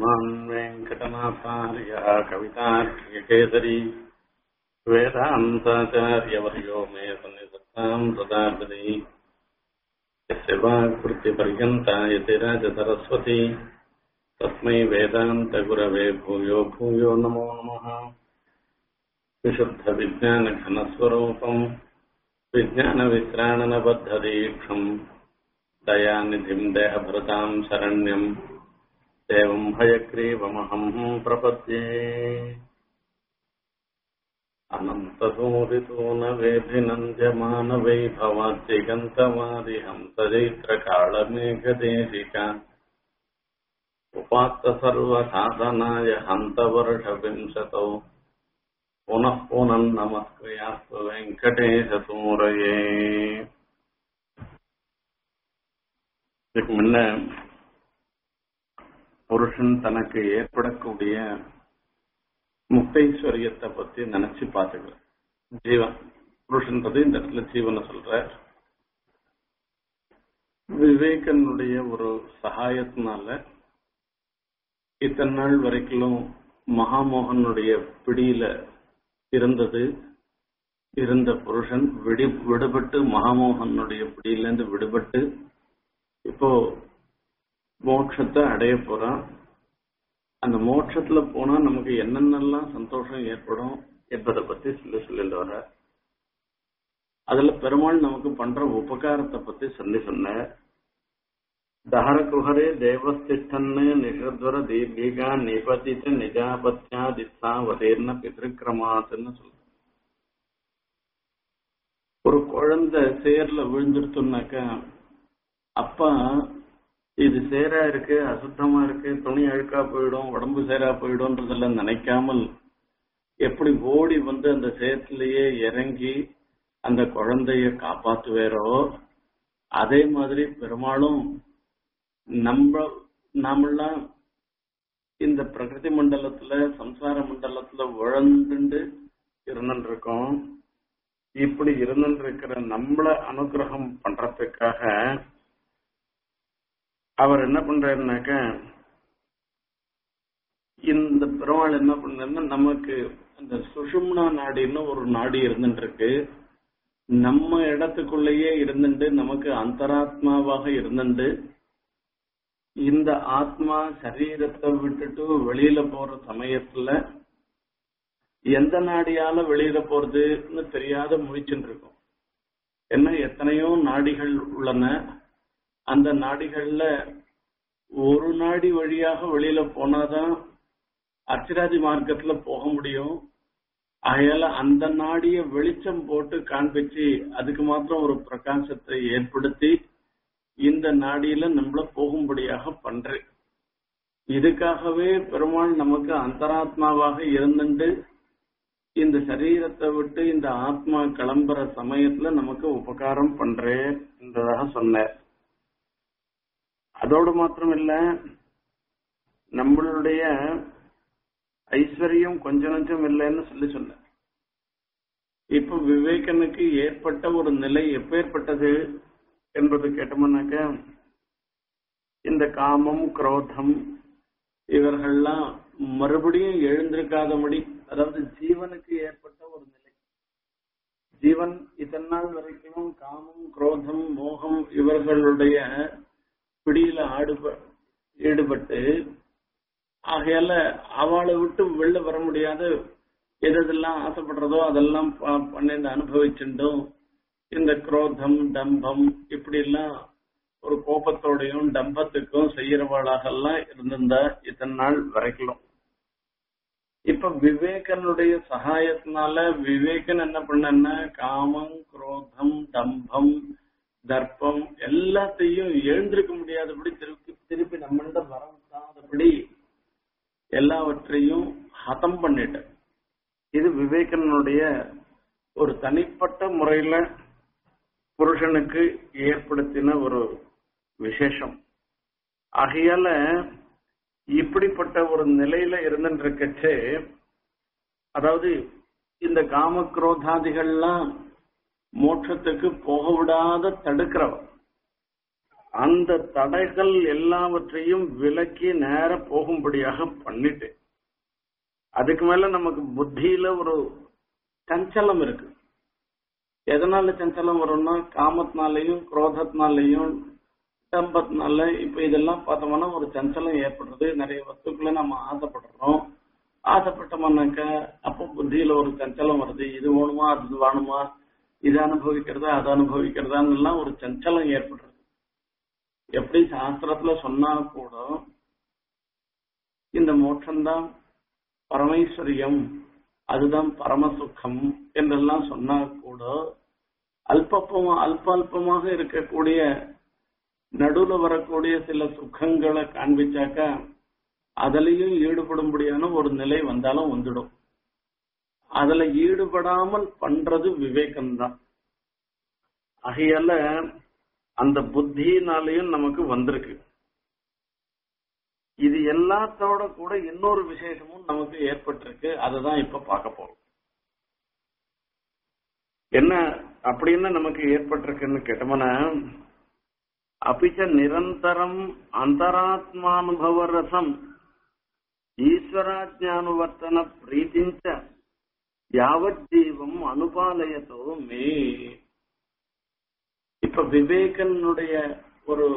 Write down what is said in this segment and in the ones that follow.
श्रीमान् वेङ्कटनाथार्य कवितार्यकेसरी वेदान्ताचार्यवर्यो मे सन्निधत्ताम् प्रदापति यस्य वाक्कृत्यपर्यन्ता यतिराजसरस्वती तस्मै वेदान्तगुरवे भूयो भूयो नमो नमः विशुद्धविज्ञानघनस्वरूपम् विज्ञानवित्राणनबद्धदीक्षम् दयानिधिम् देहभृताम् शरण्यम् देवम् हयग्रीवमहम् प्रपद्ये अनन्तसूरितोनवेभिनन्द्यमानवैभवाद्यगन्तमादिहंसचैत्रकालमेघदेशिका उपात्तसर्वसाधनाय हन्तवर्षविंशतौ पुनः पुनर्नमस्कृयास्तु வெங்கடேசசூரையே இதுக்கு முன்ன புருஷன் தனக்கு ஏற்படக்கூடிய முக்தைஸ்வரியத்தை பத்தி நினைச்சு பாத்துக்கிறேன் ஜீவன் புருஷன்றது இந்த இடத்துல ஜீவனை சொல்ற விவேகனுடைய ஒரு சகாயத்தினால இத்தனை நாள் வரைக்கும் மகாமோகனுடைய பிடியில இருந்தது இருந்த புருஷன் விடி விடுபட்டு மகாமோகனுடைய பிடியிலேருந்து விடுபட்டு இப்போ மோட்சத்தை அடைய போறான் அந்த மோட்சத்துல போனா நமக்கு என்னென்னலாம் சந்தோஷம் ஏற்படும் என்பதை பத்தி சொல்லி சொல்லிட்டு வர அதுல பெருமாள் நமக்கு பண்ற உபகாரத்தை பத்தி சொல்லி சொன்ன தஹர குஹரே தேவஸ்திஷ்டன்னு நிஷத்வர தீர்கிகா நிபதித்த நிஜாபத்யா தித்தா வதேர்ன பிதிருக்கிரமாத்துன்னு சொல்ற ஒரு குழந்தை சேர்ல விழுந்துருத்துனாக்கா அப்பா இது சேரா இருக்கு அசுத்தமா இருக்கு துணி அழுக்கா போயிடும் உடம்பு சேரா போயிடும்ன்றதெல்லாம் நினைக்காமல் எப்படி ஓடி வந்து அந்த சேத்துலயே இறங்கி அந்த குழந்தைய காப்பாத்துவேரோ அதே மாதிரி பெருமாளும் நம்ம நாமெல்லாம் இந்த பிரகிருதி மண்டலத்துல சம்சார மண்டலத்துல உழந்துண்டு இருந்துட்டு இருக்கோம் இப்படி இருந்துட்டு இருக்கிற நம்மள அனுகிரகம் பண்றதுக்காக அவர் என்ன பண்றாருனாக்க இந்த பெருமாள் என்ன பண்றாருன்னா நமக்கு அந்த சுஷும்னா நாடின்னு ஒரு நாடி இருந்துட்டு இருக்கு நம்ம இடத்துக்குள்ளேயே இருந்துட்டு நமக்கு அந்தராத்மாவாக இருந்துட்டு இந்த ஆத்மா சரீரத்தை விட்டுட்டு வெளியில போற சமயத்துல எந்த நாடியால வெளியில போறதுன்னு தெரியாத முழிச்சுட்டு இருக்கும் என்ன எத்தனையோ நாடிகள் உள்ளன அந்த நாடிகள்ல ஒரு நாடி வழியாக வெளியில போனாதான் அர்ச்சராஜி மார்க்கத்துல போக முடியும் ஆகையால அந்த நாடிய வெளிச்சம் போட்டு காண்பிச்சு அதுக்கு மாத்திரம் ஒரு பிரகாசத்தை ஏற்படுத்தி இந்த நாடியில நம்மள போகும்படியாக பண்றேன் இதுக்காகவே பெருமாள் நமக்கு அந்தராத்மாவாக இருந்துட்டு இந்த சரீரத்தை விட்டு இந்த ஆத்மா கிளம்புற சமயத்துல நமக்கு உபகாரம் பண்றேன் என்றதாக சொன்னார் அதோடு மாத்திரம் இல்ல நம்மளுடைய ஐஸ்வர்யம் கொஞ்ச நஞ்சம் இல்லைன்னு சொல்லி சொன்ன இப்ப விவேகனுக்கு ஏற்பட்ட ஒரு நிலை எப்பேற்பட்டது என்பது கேட்டோம்னாக்க இந்த காமம் குரோதம் இவர்கள்லாம் மறுபடியும் எழுந்திருக்காதபடி அதாவது ஜீவனுக்கு ஏற்பட்ட ஒரு நிலை ஜீவன் இத்தனை நாள் வரைக்கும் காமம் குரோதம் மோகம் இவர்களுடைய பிடியில ஆடுப ஈடுபட்டு ஆகையால அவளை விட்டு வெளில வர முடியாத எதெல்லாம் ஆசைப்படுறதோ அதெல்லாம் பண்ணிட்டு அனுபவிச்சுட்டும் இந்த குரோதம் டம்பம் இப்படி எல்லாம் ஒரு கோபத்தோடையும் டம்பத்துக்கும் செய்யறவாளாக எல்லாம் இருந்திருந்தா இத்தனை நாள் வரைக்கலாம் இப்ப விவேகனுடைய சகாயத்தினால விவேகன் என்ன பண்ணன்னா காமம் குரோதம் டம்பம் தர்ப்பம் எல்லாத்தையும் எழுந்திருக்க முடியாதபடி திருப்பி திருப்பி நம்மள்ட வரவிடாதபடி எல்லாவற்றையும் ஹதம் பண்ணிட்ட இது விவேகனுடைய ஒரு தனிப்பட்ட முறையில புருஷனுக்கு ஏற்படுத்தின ஒரு விசேஷம் ஆகையால இப்படிப்பட்ட ஒரு நிலையில இருந்துருக்கச்சே அதாவது இந்த காம குரோதாதிகள்லாம் மோட்சத்துக்கு போக விடாத தடுக்கிறவன் அந்த தடைகள் எல்லாவற்றையும் விலக்கி நேர போகும்படியாக பண்ணிட்டு அதுக்கு மேல நமக்கு புத்தியில ஒரு சஞ்சலம் இருக்கு எதனால சஞ்சலம் வரும்னா காமத்தினாலையும் குரோதத்தினாலையும் டம்பத்தினால இப்ப இதெல்லாம் பார்த்தோம்னா ஒரு சஞ்சலம் ஏற்படுறது நிறைய வஸ்துக்களை நம்ம ஆசைப்படுறோம் ஆசைப்பட்டோம்னாக்க அப்போ புத்தியில ஒரு சஞ்சலம் வருது இது வேணுமா அது வேணுமா இது அனுபவிக்கிறதா அதை அனுபவிக்கிறதான்னு எல்லாம் ஒரு சஞ்சலம் ஏற்படுறது எப்படி சாஸ்திரத்துல சொன்னா கூட இந்த மோட்சம்தான் பரமேஸ்வரியம் அதுதான் பரம சுகம் என்றெல்லாம் சொன்னா கூட அல்பமா அல்ப அல்பமாக இருக்கக்கூடிய நடுவுல வரக்கூடிய சில சுகங்களை காண்பிச்சாக்க அதுலயும் ஈடுபடும்படியான ஒரு நிலை வந்தாலும் வந்துடும் அதுல ஈடுபடாமல் பண்றது விவேகம்தான் ஆகையால அந்த புத்தினாலையும் நமக்கு வந்திருக்கு இது எல்லாத்தோட கூட இன்னொரு விசேஷமும் நமக்கு ஏற்பட்டிருக்கு அதுதான் இப்ப பார்க்க போறோம் என்ன அப்படின்னு நமக்கு ஏற்பட்டிருக்குன்னு கேட்டோம்னா அபிச்ச நிரந்தரம் அந்தராத்மானுபவ ரசம் ஈஸ்வராஜ்ஞானுவர்த்தன பிரீத்திஞ்ச யாவத் ஜீவம் அனுபாலயத்தோ மே இப்ப விவேகனுடைய ஒரு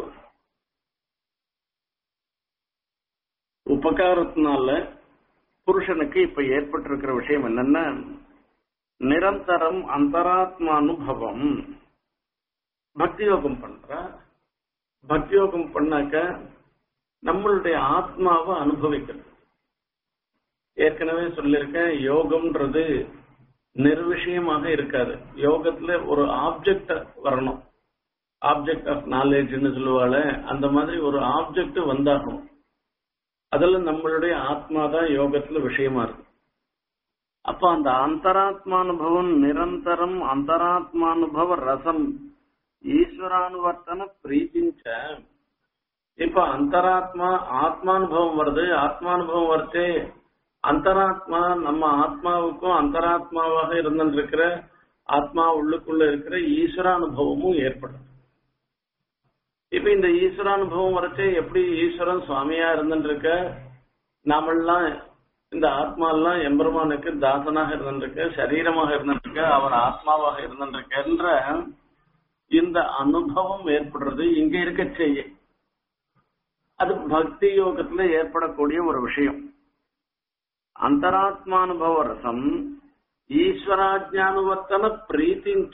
உபகாரத்தினால புருஷனுக்கு இப்ப ஏற்பட்டிருக்கிற விஷயம் என்னன்னா நிரந்தரம் அந்தராத்மானுபவம் பக்தி யோகம் பண்ற பக்தி யோகம் பண்ணாக்க நம்மளுடைய ஆத்மாவை அனுபவிக்கிறது ஏற்கனவே சொல்லியிருக்கேன் யோகம்ன்றது நிர்விஷயமாக இருக்காது யோகத்துல ஒரு ஆப்ஜெக்ட் வரணும் ஆப்ஜெக்ட் ஆஃப் நாலேஜ்னு சொல்லுவாள் அந்த மாதிரி ஒரு ஆப்ஜெக்ட் வந்தாகணும் அதுல நம்மளுடைய ஆத்மா தான் யோகத்துல விஷயமா இருக்கு அப்ப அந்த அந்தராத்மானுபவம் நிரந்தரம் அந்தராத்மானுபவ ரசம் ஈஸ்வரானுவர்த்தன பிரீத்திஞ்ச இப்ப அந்தராத்மா ஆத்மானுபவம் வருது ஆத்மானுபவம் வருது அந்தராத்மா நம்ம ஆத்மாவுக்கும் அந்தராத்மாவாக இருந்திருக்கிற ஆத்மா உள்ளுக்குள்ள இருக்கிற ஈஸ்வரானுபவமும் ஏற்படும் இப்ப இந்த ஈஸ்வரானுபவம் வரைச்சே எப்படி ஈஸ்வரன் சுவாமியா இருந்துருக்க நாமெல்லாம் இந்த ஆத்மா எல்லாம் எம்பெருமானுக்கு தாசனாக இருந்திருக்க சரீரமாக இருந்திருக்க அவர் ஆத்மாவாக இருந்திருக்கின்ற இந்த அனுபவம் ஏற்படுறது இங்க இருக்க செய்ய அது பக்தி யோகத்துல ஏற்படக்கூடிய ஒரு விஷயம் அந்தராத்மானுபவ ரசம் ஈஸ்வராஜ்ஞானுவர்த்தன பிரீத்திஞ்ச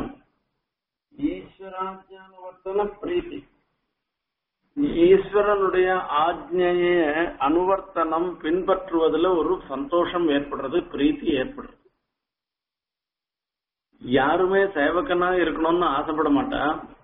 ஈஸ்வராஜ்ஞானுவர்த்தன பிரீத்தி ஈஸ்வரனுடைய ஆஜ்ஞைய அனுவர்த்தனம் பின்பற்றுவதில் ஒரு சந்தோஷம் ஏற்படுறது பிரீத்தி ஏற்படுறது யாருமே சேவகனா இருக்கணும்னு ஆசைப்பட மாட்டா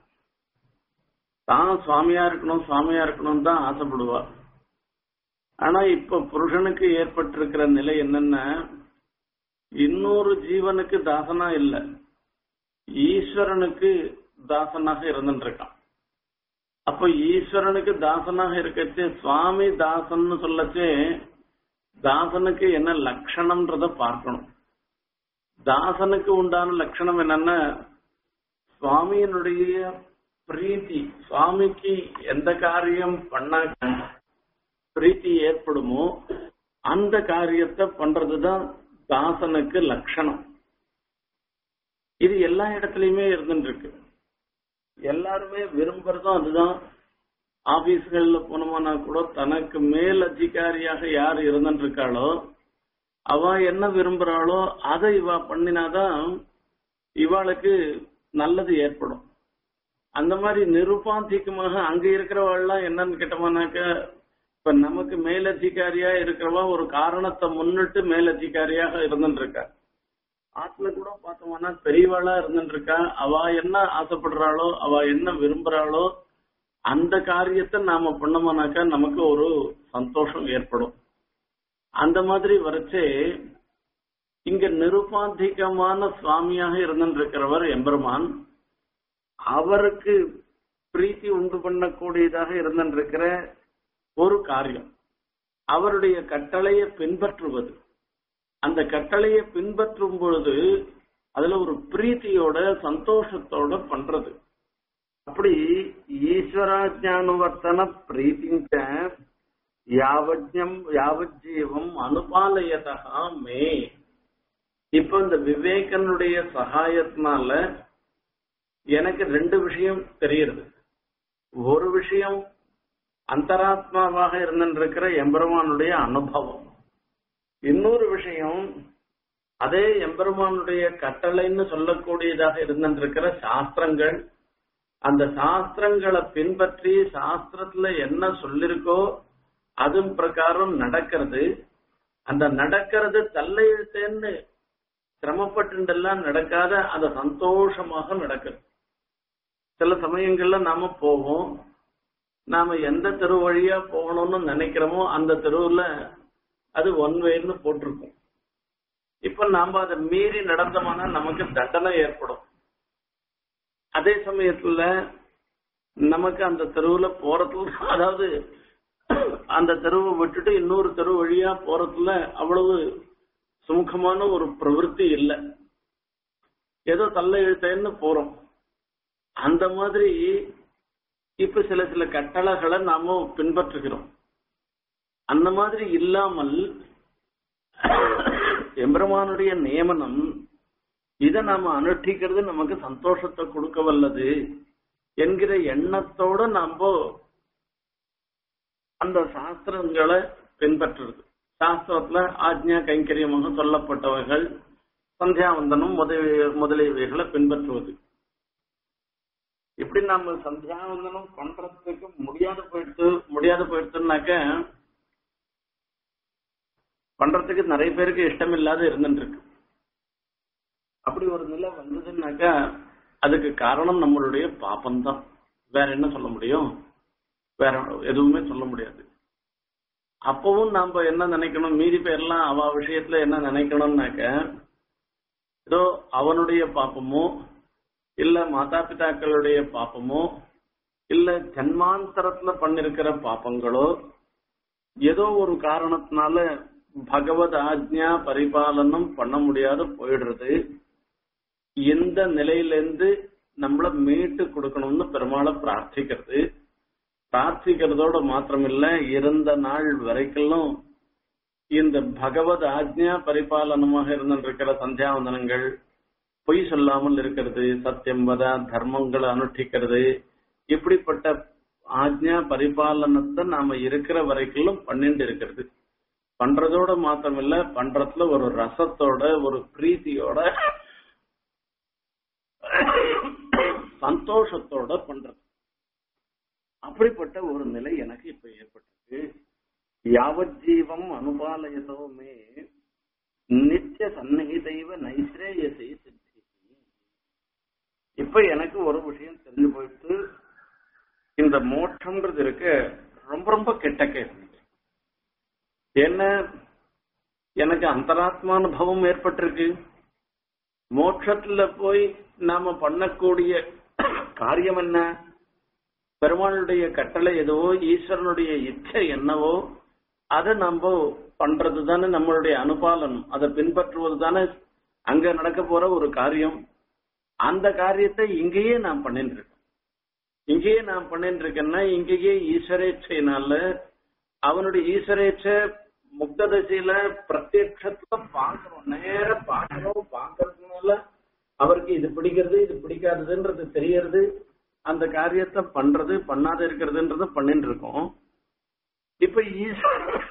தான் சுவாமியா இருக்கணும் சுவாமியா இருக்கணும் தான் ஆசைப்படுவா ஆனா இப்ப புருஷனுக்கு ஏற்பட்டிருக்கிற நிலை என்னன்னா இன்னொரு ஜீவனுக்கு தாசனா இல்ல ஈஸ்வரனுக்கு தாசனாக இருந்துட்டு இருக்கான் அப்ப ஈஸ்வரனுக்கு தாசனாக இருக்கச்சு சுவாமி தாசன்னு சொல்லச்சே தாசனுக்கு என்ன லட்சணம்ன்றத பார்க்கணும் தாசனுக்கு உண்டான லட்சணம் என்னன்னா சுவாமியினுடைய பிரீத்தி சுவாமிக்கு எந்த காரியம் பண்ணாக்க பிரீத்தி ஏற்படுமோ அந்த காரியத்தை பண்றதுதான் தாசனுக்கு லட்சணம் இது எல்லா இடத்துலயுமே இருந்துட்டு இருக்கு எல்லாருமே விரும்புறதும் அதுதான் ஆபீஸ்கள்ல போனோம்னா கூட தனக்கு மேல் அதிகாரியாக யார் இருந்துட்டு இருக்காளோ அவ என்ன விரும்புறாளோ அதை இவ பண்ணினாதான் இவாளுக்கு நல்லது ஏற்படும் அந்த மாதிரி நிருபாந்திகமாக அங்க இருக்கிறவாள்லாம் என்னன்னு கேட்டோம்னாக்க இப்ப நமக்கு மேலதிகாரியா இருக்கிறவா ஒரு காரணத்தை முன்னிட்டு மேலதிகாரியாக இருந்துட்டு இருக்கா ஆத்துல கூட பார்த்தோம்னா பெரியவாளா இருந்துட்டு இருக்கா அவ என்ன ஆசைப்படுறாளோ அவ என்ன விரும்புறாளோ அந்த காரியத்தை நாம பண்ணோம்னாக்கா நமக்கு ஒரு சந்தோஷம் ஏற்படும் அந்த மாதிரி வரைச்சே இங்க நிருபாந்திகமான சுவாமியாக இருந்துட்டு இருக்கிறவர் எம்பெருமான் அவருக்கு பிரீத்தி உண்டு பண்ணக்கூடியதாக இருந்திருக்கிற ஒரு காரியம் அவருடைய கட்டளையை பின்பற்றுவது அந்த கட்டளையை பின்பற்றும் பொழுது அதுல ஒரு பிரீத்தியோட சந்தோஷத்தோட பண்றது அப்படி ஈஸ்வராஜானுவர்த்தன பிரீத்திங்க யாவஜ்யம் யாவஜீவம் அனுபாலயதா மே இப்ப இந்த விவேகனுடைய சகாயத்தினால எனக்கு ரெண்டு விஷயம் தெரியுது ஒரு விஷயம் அந்தராத்மாவாக இருந்திருக்கிற எம்பெருமானுடைய அனுபவம் இன்னொரு விஷயம் அதே எம்பெருமானுடைய கட்டளைன்னு சொல்லக்கூடியதாக இருந்திருக்கிற சாஸ்திரங்கள் அந்த சாஸ்திரங்களை பின்பற்றி சாஸ்திரத்துல என்ன சொல்லிருக்கோ அது பிரகாரம் நடக்கிறது அந்த நடக்கிறது தள்ளையிட்டேன்னு சிரமப்பட்டுண்டெல்லாம் நடக்காத அது சந்தோஷமாக நடக்குது சில சமயங்கள்ல நாம போவோம் நாம எந்த தெரு வழியா போகணும்னு நினைக்கிறோமோ அந்த தெருவுல அது ஒன் வேன்னு போட்டிருக்கும் இப்ப நாம அதை மீறி நடந்தோம்னா நமக்கு தண்டனை ஏற்படும் அதே சமயத்துல நமக்கு அந்த தெருவுல போறதுல அதாவது அந்த தெருவை விட்டுட்டு இன்னொரு தெரு வழியா போறதுல அவ்வளவு சுமுகமான ஒரு பிரவருத்தி இல்லை ஏதோ தள்ள இழுத்தேன்னு போறோம் அந்த மாதிரி இப்ப சில சில கட்டளைகளை நாம பின்பற்றுகிறோம் அந்த மாதிரி இல்லாமல் எம்பெருமானுடைய நியமனம் இதை நாம அனுஷ்டிக்கிறது நமக்கு சந்தோஷத்தை கொடுக்க வல்லது என்கிற எண்ணத்தோட நாம அந்த சாஸ்திரங்களை பின்பற்றுறது சாஸ்திரத்துல ஆஜ்ஞா கைங்கரியமாக சொல்லப்பட்டவைகள் சந்தியாவந்தனம் முதலிய முதலியவைகளை பின்பற்றுவது இப்படி நாம சந்தியாவந்தனம் பண்றதுக்கு முடியாத போயிடுத்து முடியாத போயிடுத்துனாக்க பண்றதுக்கு நிறைய பேருக்கு இஷ்டம் இல்லாத இருந்துட்டு இருக்கு அப்படி ஒரு நிலை வந்ததுன்னாக்கா அதுக்கு காரணம் நம்மளுடைய பாப்பம்தான் வேற என்ன சொல்ல முடியும் வேற எதுவுமே சொல்ல முடியாது அப்பவும் நாம என்ன நினைக்கணும் மீதி பேர்லாம் அவ விஷயத்துல என்ன நினைக்கணும்னாக்க ஏதோ அவனுடைய பாப்பமோ இல்ல மாதா பிதாக்களுடைய பாப்பமோ இல்ல ஜன்மாந்தரத்துல பண்ணிருக்கிற பாப்பங்களோ ஏதோ ஒரு காரணத்தினால பகவத் ஆஜ்ஞா பரிபாலனம் பண்ண முடியாத போயிடுறது இந்த நிலையிலிருந்து நம்மள மீட்டு கொடுக்கணும்னு பெருமாளை பிரார்த்திக்கிறது பிரார்த்திக்கிறதோட மாத்திரமில்ல இருந்த நாள் வரைக்கும் இந்த பகவத் ஆஜ்ஞா பரிபாலனமாக இருந்திருக்கிற சந்தியாவந்தனங்கள் பொய் சொல்லாமல் இருக்கிறது சத்தியம் வத தர்மங்களை அனுஷ்டிக்கிறது இப்படிப்பட்ட ஆஜ்ஞா பரிபாலனத்தை நாம இருக்கிற வரைக்கும் பண்ணிட்டு இருக்கிறது பண்றதோட மாத்திரமில்ல பண்றதுல ஒரு ரசத்தோட ஒரு பிரீத்தியோட சந்தோஷத்தோட பண்றது அப்படிப்பட்ட ஒரு நிலை எனக்கு இப்ப ஏற்பட்டிருக்கு யாவஜீவம் அனுபாலயதோமே நித்திய சந்நிகிதைவ நைஸ்ரேயசை சித்தி இப்ப எனக்கு ஒரு விஷயம் தெரிஞ்சு போயிட்டு இந்த மோட்சம்ன்றது இருக்க ரொம்ப ரொம்ப கெட்டக்க இருந்துச்சு என்ன எனக்கு அந்தராத்மானுபவம் ஏற்பட்டிருக்கு மோட்சத்துல போய் நாம பண்ணக்கூடிய காரியம் என்ன பெருமாளுடைய கட்டளை எதுவோ ஈஸ்வரனுடைய இச்சை என்னவோ அதை நம்ம பண்றது தானே நம்மளுடைய அனுபாலனம் அதை பின்பற்றுவது தானே அங்க நடக்க போற ஒரு காரியம் அந்த காரியத்தை இங்கேயே நான் பண்ணிட்டு இருக்கேன் இங்கேயே நான் பண்ணிட்டு இருக்கேன்னா இங்கேயே ஈஸ்வரேட்சையினால அவனுடைய ஈஸ்வரேட்சை முக்த தசையில பிரத்யட்சத்துல பாக்குறோம் நேர பாக்குறோம் பாக்குறதுனால அவருக்கு இது பிடிக்கிறது இது பிடிக்காததுன்றது தெரியறது அந்த காரியத்தை பண்றது பண்ணாத இருக்கிறதுன்றது பண்ணிட்டு இருக்கோம் இப்ப ஈஸ்வரன்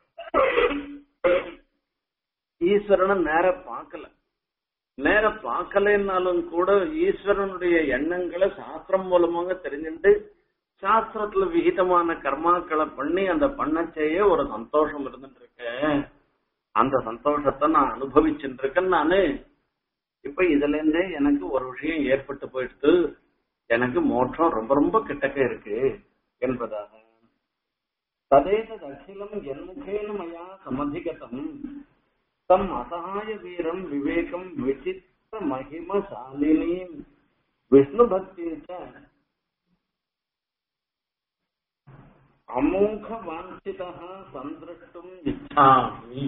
ஈஸ்வரனை நேர பார்க்கல நேர பார்க்கலைன்னாலும் கூட ஈஸ்வரனுடைய எண்ணங்களை சாஸ்திரம் மூலமாக தெரிஞ்சுட்டு சாஸ்திரத்துல விகிதமான கர்மாக்களை பண்ணி அந்த பண்ணச்சேயே ஒரு சந்தோஷம் இருந்துட்டு இருக்கு அந்த சந்தோஷத்தை நான் அனுபவிச்சுட்டு இருக்கேன் நானு இப்ப இதுல இருந்தே எனக்கு ஒரு விஷயம் ஏற்பட்டு போயிடுத்து எனக்கு மோட்சம் ரொம்ப ரொம்ப கிட்டக்க இருக்கு என்பதாக ததேதத் அகிலம் என்முகேன மயா சமதிகதம் தம் அசகாய வீரம் விவேகம் விசித்திர மகிமசாலினி விஷ்ணு பக்திஞ்ச அமோக வாஞ்சிதா சந்திரஷ்டும் இச்சாமி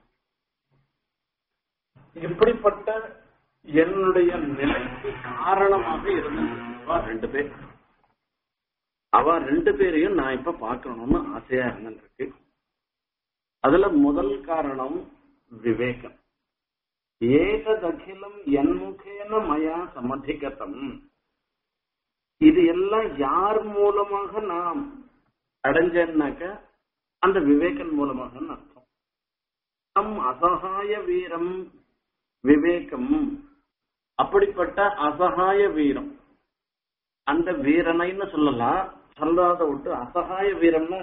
இப்படிப்பட்ட என்னுடைய நிலைக்கு காரணமாக இருந்த ரெண்டு பேர் அவ ரெண்டு பேரையும் நான் இப்ப பார்க்கணும்னு ஆசையா இருந்துருக்கு அதுல முதல் காரணம் விவேகம் ஏததகிலம் என்முகேன மயா சமதிகதம் இது எல்லாம் யார் மூலமாக நாம் அடைஞ்சேன்னாக்க அந்த விவேகன் மூலமாக அர்த்தம் நம் அசகாய வீரம் விவேகம் அப்படிப்பட்ட அசகாய வீரம் அந்த வீரனைன்னு சொல்லலாம் சொல்லாத விட்டு அசகாய வீரம்னா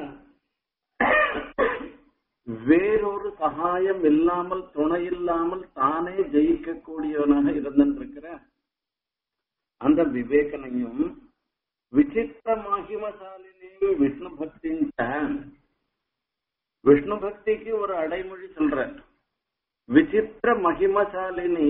வேறொரு சகாயம் இல்லாமல் துணை இல்லாமல் தானே ஜெயிக்கக்கூடியவனாக இருந்திருக்கிற அந்த விவேகனையும் விசித்திர மகிமசாலினையும் விஷ்ணு பக்தின் விஷ்ணு பக்திக்கு ஒரு அடைமொழி சொல்ற விசித்திர மகிமசாலினி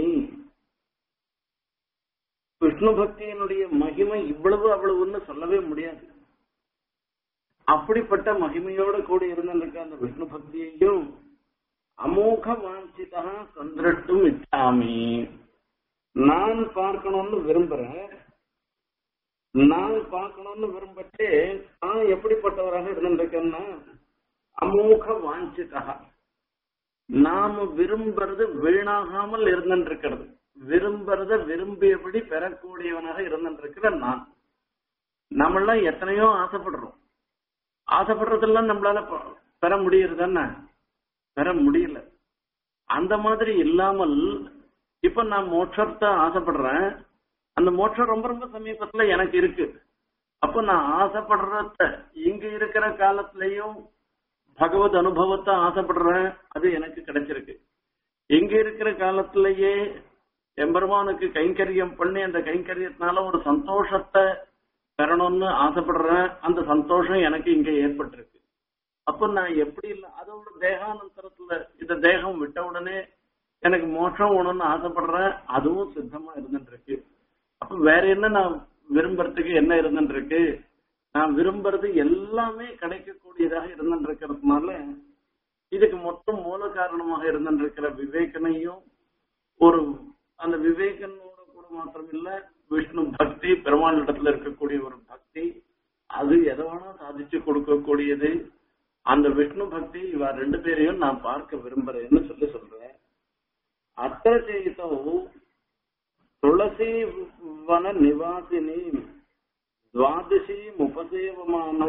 விஷ்ணு பக்தியினுடைய மகிமை இவ்வளவு அவ்வளவுன்னு சொல்லவே முடியாது அப்படிப்பட்ட மகிமையோட கூடி இருந்திருக்க அந்த விஷ்ணு பக்தியையும் அமோக வாஞ்சிதா சந்திரட்டும் இச்சாமி நான் பார்க்கணும்னு விரும்புறேன் நான் பார்க்கணும்னு விரும்பட்டு நான் எப்படிப்பட்டவராக இருந்திருக்கேன்னா அமோக வாஞ்சிதா நாம விரும்புறது வீணாகாமல் இருந்திருக்கிறது விரும்புறத விரும்பியபடி பெறக்கூடியவனாக இருந்திருக்கிற நான் நம்மளாம் எத்தனையோ ஆசைப்படுறோம் ஆசைப்படுறதெல்லாம் நம்மளால பெற முடியறதுன்னு பெற முடியல அந்த மாதிரி இல்லாமல் இப்ப நான் மோட்சத்தை ஆசைப்படுறேன் அந்த மோட்சம் ரொம்ப ரொம்ப சமீபத்துல எனக்கு இருக்கு அப்ப நான் ஆசைப்படுறத இங்க இருக்கிற காலத்திலயும் பகவத் அனுபவத்தை ஆசைப்படுறேன் அது எனக்கு கிடைச்சிருக்கு இங்க இருக்கிற காலத்திலேயே எம்பெருமானுக்கு கைங்கரியம் பண்ணி அந்த கைங்கரியத்தினால ஒரு சந்தோஷத்தை பெறணும்னு ஆசைப்படுறேன் அந்த சந்தோஷம் எனக்கு இங்க ஏற்பட்டிருக்கு அப்ப நான் எப்படி இல்லை அதோட தேகானந்தரத்துல இந்த தேகம் விட்ட உடனே எனக்கு மோட்சம் வேணும்னு ஆசைப்படுறேன் அதுவும் சித்தமா இருந்துட்டு இருக்கு அப்ப வேற என்ன நான் விரும்புறதுக்கு என்ன இருந்துட்டு இருக்கு நான் விரும்புறது எல்லாமே கிடைக்கக்கூடியதாக இருந்துட்டு இருக்கிறதுனால இதுக்கு மொத்தம் மூல காரணமாக இருந்துட்டு இருக்கிற விவேகனையும் ஒரு அந்த விவேகனோட கூட மாத்திரம் இல்ல விஷ்ணு பக்தி பெருமாள் இடத்துல இருக்கக்கூடிய ஒரு பக்தி அது எதை வேணா சாதிச்சு கொடுக்கக்கூடியது அந்த விஷ்ணு பக்தி இவ ரெண்டு பேரையும் நான் பார்க்க விரும்புறேன்னு சொல்லி சொல்றேன் அத்தோ துளசி வன நிவாசினி துவாதசி உபசேவமானோ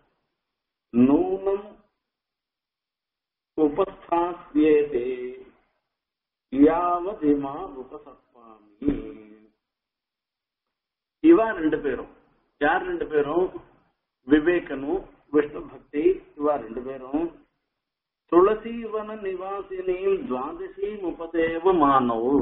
நூனம் உபஸ்தாஸ்யேதே யாவதிமா உபசப்பாமி இவா ரெண்டு பேரும் யார் ரெண்டு பேரும் விவேகனும் விஷ்ணு பக்தி இவா ரெண்டு பேரும் துளசீவன நிவாசினியும் துவாதசி முப்பதேவ மானவ்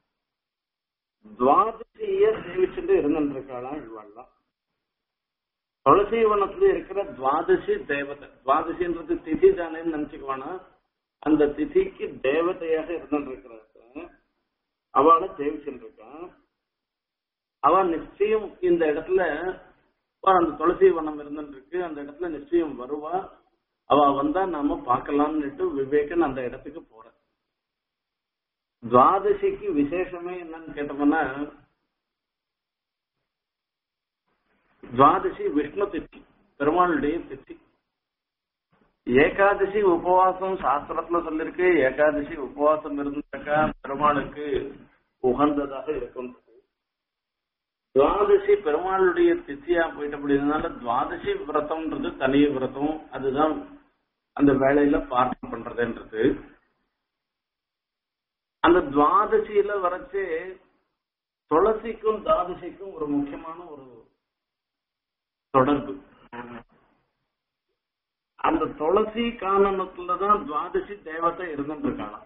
துவாதசிய சேவிச்சுட்டு இருந்துருக்காளா இவாள்லாம் துளசீவனத்துல இருக்கிற துவாதசி தேவதை துவாதசின்றது திதி தானேன்னு நினைச்சுக்குவானா அந்த திதிக்கு தேவதையாக இருந்துருக்கிறாங்க அவளை சேவிச்சுட்டு இருக்கான் அவ நிச்சயம் இந்த இடத்துல அந்த துளசி வனம் இருந்துருக்கு அந்த இடத்துல நிச்சயம் வருவா அவ வந்தா நாம பார்க்கலாம்னுட்டு விவேகன் அந்த இடத்துக்கு போற துவாதசிக்கு விசேஷமே என்னன்னு கேட்டோம்னா துவாதசி விஷ்ணு தித்தி பெருமாளுடைய தித்தி ஏகாதசி உபவாசம் சாஸ்திரத்துல சொல்லிருக்கு ஏகாதசி உபவாசம் இருந்தாக்கா பெருமாளுக்கு உகந்ததாக இருக்கும் துவாதசி பெருமாளுடைய தித்தியா போயிட்டு அப்படினால துவாதசி விரதம்ன்றது தனி விரதம் அதுதான் அந்த வேலையில பார்க்க பண்றதுன்றது அந்த துவாதசியில வரைச்சு துளசிக்கும் துவாதசிக்கும் ஒரு முக்கியமான ஒரு தொடர்பு அந்த துளசி காரணத்துலதான் துவாதசி தேவத்தை இருந்துட்டு இருக்காளாம்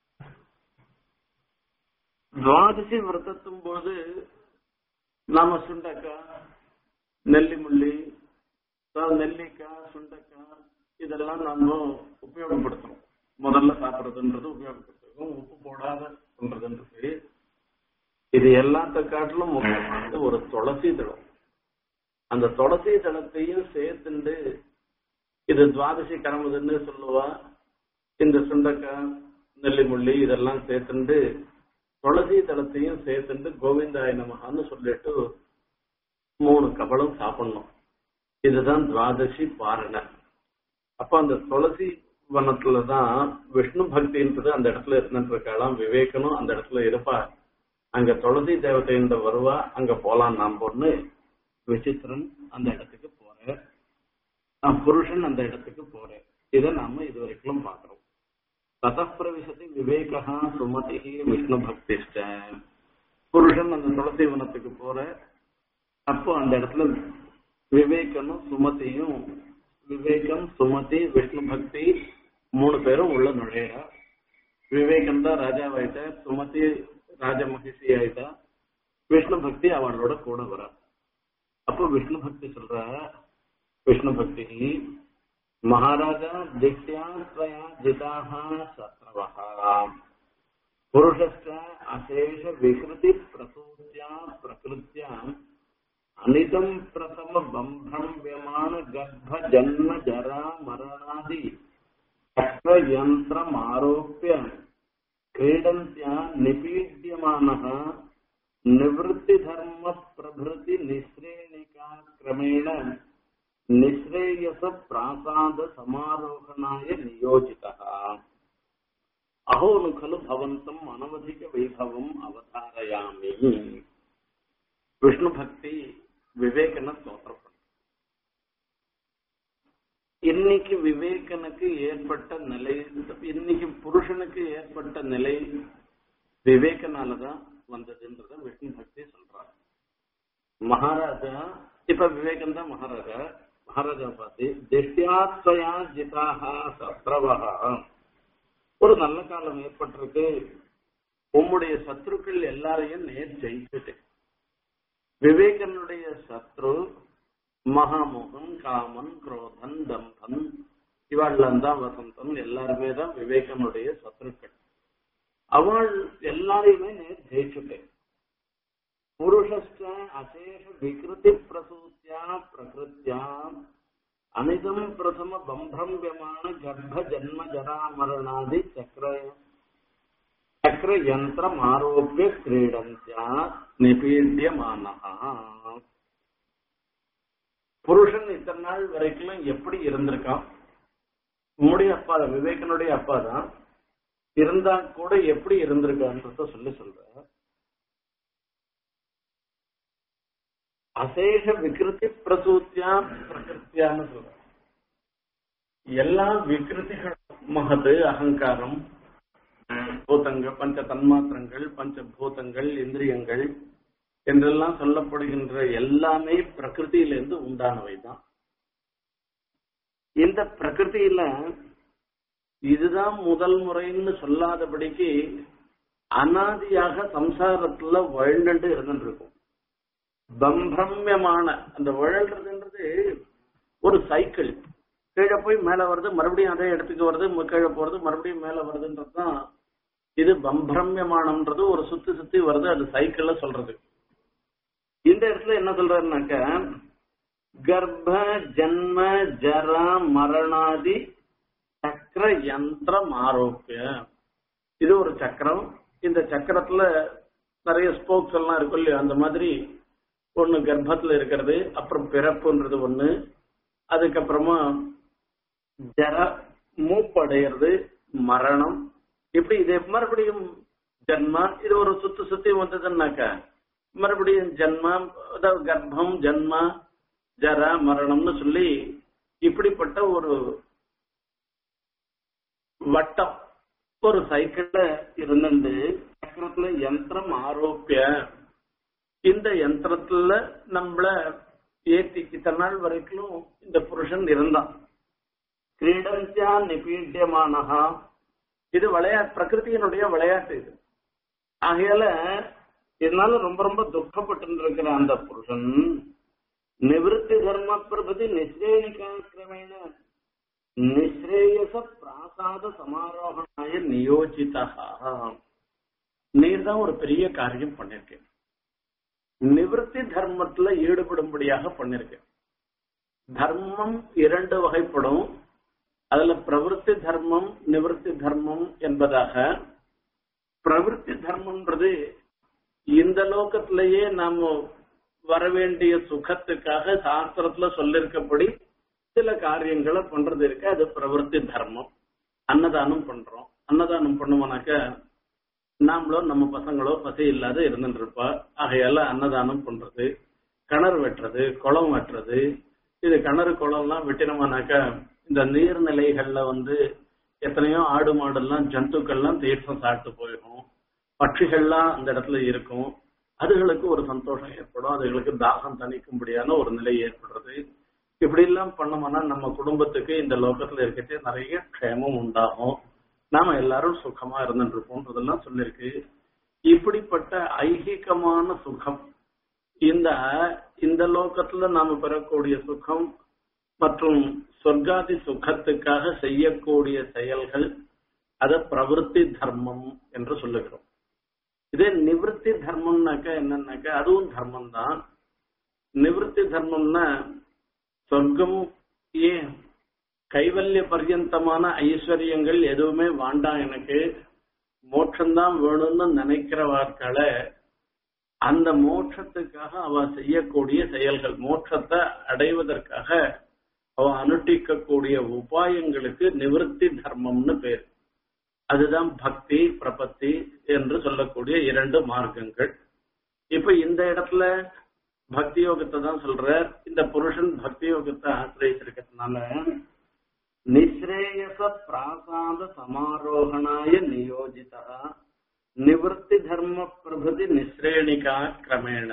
துவாதசி விரதத்தும் போது நாம சுண்டக்காய் நெல்லிமுள்ளி நெல்லிக்காய் சுண்டக்காய் இதெல்லாம் நாம உபயோகப்படுத்துறோம் முதல்ல சாப்பிடுறதுன்றது உபயோகப்படுத்துறோம் உப்பு போடாத பண்றதுன்றது இது எல்லாத்த காட்டிலும் முக்கியமானது ஒரு துளசி தளம் அந்த துளசி தளத்தையும் சேர்த்துண்டு இது துவாதசி கரமுதுன்னு சொல்லுவா இந்த சுண்டக்காய் நெல்லிமுள்ளி இதெல்லாம் சேர்த்துண்டு துளசி தளத்தையும் சேர்த்துட்டு கோவிந்தாய நமகான்னு சொல்லிட்டு மூணு கபலம் சாப்பிடணும் இதுதான் துவாதசி பாரண அப்ப அந்த துளசி வனத்துலதான் விஷ்ணு பக்தின்றது அந்த இடத்துல இருந்துட்டு இருக்கலாம் விவேகனும் அந்த இடத்துல இருப்பா அங்க துளசி தேவதைன்ற வருவா அங்க போலாம் நாம் பொண்ணு விசித்திரன் அந்த இடத்துக்கு போறேன் புருஷன் அந்த இடத்துக்கு போறேன் இதை நாம இது வரைக்கும் பாக்குறோம் ததப்பிரவிசதி விவேகா சுமதி விஷ்ணு பக்திஷ்ட புருஷன் அந்த துளசி வனத்துக்கு போற அப்போ அந்த இடத்துல விவேகனும் சுமதியும் விவேகம் சுமதி விஷ்ணு பக்தி மூணு பேரும் உள்ள நுழையிறா விவேகம் தான் ராஜாவாயிட்டா சுமதி ராஜ மகிழ்ச்சி ஆயிட்டா விஷ்ணு பக்தி அவளோட கூட வரா அப்போ விஷ்ணு பக்தி சொல்ற விஷ்ணு பக்தி மகாராஜா திக்யா त्वया जिताः शत्रवः पुरुषश्च अशेष विकृति प्रसूत्या प्रकृत्या अनिदम् प्रथम बम्भ्रम्यमान गर्भ जन्म जरा मरणादि चक्रयन्त्रमारोप्य क्रीडन्त्या निपीड्यमानः निवृत्तिधर्म प्रभृति निःश्रेणिका क्रमेण निःश्रेयस प्रासाद समारोहणाय नियोजितः अहो नु खलु भवन्तम् अनवधिक वैभवम् अवधारयामि விஷ்ணு பக்தி விவேகன ஸ்தோத்திரம் இன்னைக்கு விவேகனுக்கு ஏற்பட்ட நிலை இன்னைக்கு புருஷனுக்கு ஏற்பட்ட நிலை விவேகனாலதான் வந்ததுன்றத விஷ்ணு பக்தி சொல்றார் மகாராஜா இப்ப விவேகம் தான் மகாராஜா மகாராஜா பார்த்து திஷ்யாத்வயா ஜிதாக சத்ரவகா ஒரு நல்ல காலம் ஏற்பட்டிருக்கு உம்முடைய சத்ருக்கள் எல்லாரையும் நேர் ஜெயிச்சுட்டு விவேகனுடைய சத்ரு மகாமோகன் காமன் குரோதன் தம்பன் இவாள்லாம் தான் வசந்தன் எல்லாருமே தான் விவேகனுடைய சத்ருக்கள் அவள் எல்லாரையுமே நேர் ஜெயிச்சுட்டேன் புருஷஸ்ட அசேஷ விகிருதி பிரசூத்தியா பிரகிருத்தியா அனிதம் பிரதம பம்பிரம்பியமான கர்ப்ப ஜன்ம ஜரா மரணாதி சக்கர சக்கர யந்திரம் ஆரோப்பிய கிரீடந்தியா நிபீடியமானஹா புருஷன் இத்தனை நாள் வரைக்கும் எப்படி இருந்திருக்கான் உம்முடைய அப்பா விவேகனுடைய அப்பா தான் இருந்தா கூட எப்படி இருந்திருக்கான்றத சொல்லி சொல்ற அசேஷ விகிருதி பிரசூத்தியா பிரகிருத்தியான்னு சொல்ற எல்லா விகிருதிகள் மகது அகங்காரம் பூதங்கள் பஞ்ச தன்மாத்திரங்கள் பஞ்ச பூதங்கள் இந்திரியங்கள் என்றெல்லாம் சொல்லப்படுகின்ற எல்லாமே பிரகிருதியிலிருந்து உண்டானவை தான் இந்த பிரகிருதியில இதுதான் முதல் முறைன்னு சொல்லாதபடிக்கு அனாதியாக சம்சாரத்துல வழண்டு இருந்துட்டு இருக்கும் பம்பிரமியமான அந்த வழல்றதுன்றது ஒரு சைக்கிள் கீழே போய் மேல வருது மறுபடியும் அதே இடத்துக்கு வருது கீழே போறது மறுபடியும் மேல வருதுன்றதுதான் இது பம்பிரமியமானம்ன்றது ஒரு சுத்தி சுத்தி வருது அது சைக்கிள்ல சொல்றது இந்த இடத்துல என்ன சொல்றாருனாக்க கர்ப்ப ஜன்ம ஜரா மரணாதி சக்கர யந்திரம் ஆரோக்கிய இது ஒரு சக்கரம் இந்த சக்கரத்துல நிறைய ஸ்போக்ஸ் எல்லாம் இருக்கும் இல்லையா அந்த மாதிரி ஒண்ணு கர்ப்பத்துல இருக்கிறது அப்புறம் பிறப்புன்றது ஒண்ணு அதுக்கப்புறமா ஜர மூப்படைகிறது மரணம் இப்படி இது மறுபடியும் ஜன்மா இது ஒரு சுத்து சுத்தி வந்ததுன்னாக்கா மறுபடியும் ஜன்மா அதாவது கர்ப்பம் ஜன்மா ஜர மரணம்னு சொல்லி இப்படிப்பட்ட ஒரு வட்டம் ஒரு சைக்கிள்ல இருந்துட்டு சக்கரத்துல யந்திரம் ஆரோப்பிய இந்த யந்திரத்துல நம்மள ஏத்தி இத்தனை நாள் வரைக்கும் இந்த புருஷன் இருந்தான் கிரீடந்தியா நிபீட்டியமானஹா இது விளையாட்டு பிரகிருதியினுடைய விளையாட்டு இது ஆகையால இதனால ரொம்ப ரொம்ப துக்கப்பட்டு இருக்கிற அந்த புருஷன் நிவிருத்தி தர்ம பிரபதி நிஸ்ரேணிகாக்கிரமேண நிஸ்ரேயச பிராசாத சமாரோகனாய நியோஜிதா நீர் தான் ஒரு பெரிய காரியம் பண்ணிருக்கேன் நிவிருத்தி தர்மத்துல ஈடுபடும்படியாக பண்ணிருக்கேன் தர்மம் இரண்டு வகைப்படும் அதுல பிரவருத்தி தர்மம் நிவர்த்தி தர்மம் என்பதாக பிரவருத்தி தர்மம்ன்றது இந்த லோகத்திலேயே நாம வரவேண்டிய சுகத்துக்காக சாஸ்திரத்துல சொல்லிருக்கப்படி சில காரியங்களை பண்றது இருக்கு அது பிரவருத்தி தர்மம் அன்னதானம் பண்றோம் அன்னதானம் பண்ணுவோம்னாக்க நாமளும் நம்ம பசங்களோ பசி இல்லாத இருந்துட்டு இருப்பா ஆகையால அன்னதானம் பண்றது கிணறு வெட்டுறது குளம் வெட்டுறது இது கிணறு குளம்லாம் வெட்டினோம்னாக்கா இந்த நீர்நிலைகள்ல வந்து எத்தனையோ ஆடு மாடெல்லாம் ஜந்துக்கள்லாம் தீர்த்தம் சாப்பிட்டு போயிடும் பட்சிகள்லாம் அந்த இடத்துல இருக்கும் அதுகளுக்கு ஒரு சந்தோஷம் ஏற்படும் அதுகளுக்கு தாகம் தணிக்கும்படியான ஒரு நிலை ஏற்படுறது இப்படி எல்லாம் பண்ணோம்னா நம்ம குடும்பத்துக்கு இந்த லோகத்துல இருக்கிறது நிறைய க்ஷேமம் உண்டாகும் நாம எல்லாரும் சுகமா இருந்துட்டு இருப்போம்ன்றதெல்லாம் சொல்லிருக்கு இப்படிப்பட்ட ஐகிகமான சுகம் இந்த இந்த லோகத்துல நாம பெறக்கூடிய சுகம் மற்றும் சொர்க்காதி சுகத்துக்காக செய்யக்கூடிய செயல்கள் அத பிரவருத்தி தர்மம் என்று சொல்லுகிறோம் இதே நிவர்த்தி தர்மம்னாக்கா என்னன்னாக்கா அதுவும் தர்மம் தான் நிவர்த்தி தர்மம்னா சொர்க்கம் ஏன் கைவல்ய பர்யந்தமான ஐஸ்வர்யங்கள் எதுவுமே வேண்டாம் எனக்கு மோட்சம்தான் வேணும்னு நினைக்கிறவார்களை அந்த மோட்சத்துக்காக அவ செய்யக்கூடிய செயல்கள் மோட்சத்தை அடைவதற்காக அவ அனுஷ்டிக்கக்கூடிய உபாயங்களுக்கு நிவர்த்தி தர்மம்னு பேர் அதுதான் பக்தி பிரபத்தி என்று சொல்லக்கூடிய இரண்டு மார்க்கங்கள் இப்ப இந்த இடத்துல பக்தி யோகத்தை தான் சொல்ற இந்த புருஷன் பக்தி யோகத்தை ஆசிரியச்சிருக்கிறதுனால நிஸ்ரேயச பிராசாத சமாரோகணாய நியோஜிதா நிவர்த்தி தர்ம பிரபதி நிஸ்ரேணிகா கிரமேண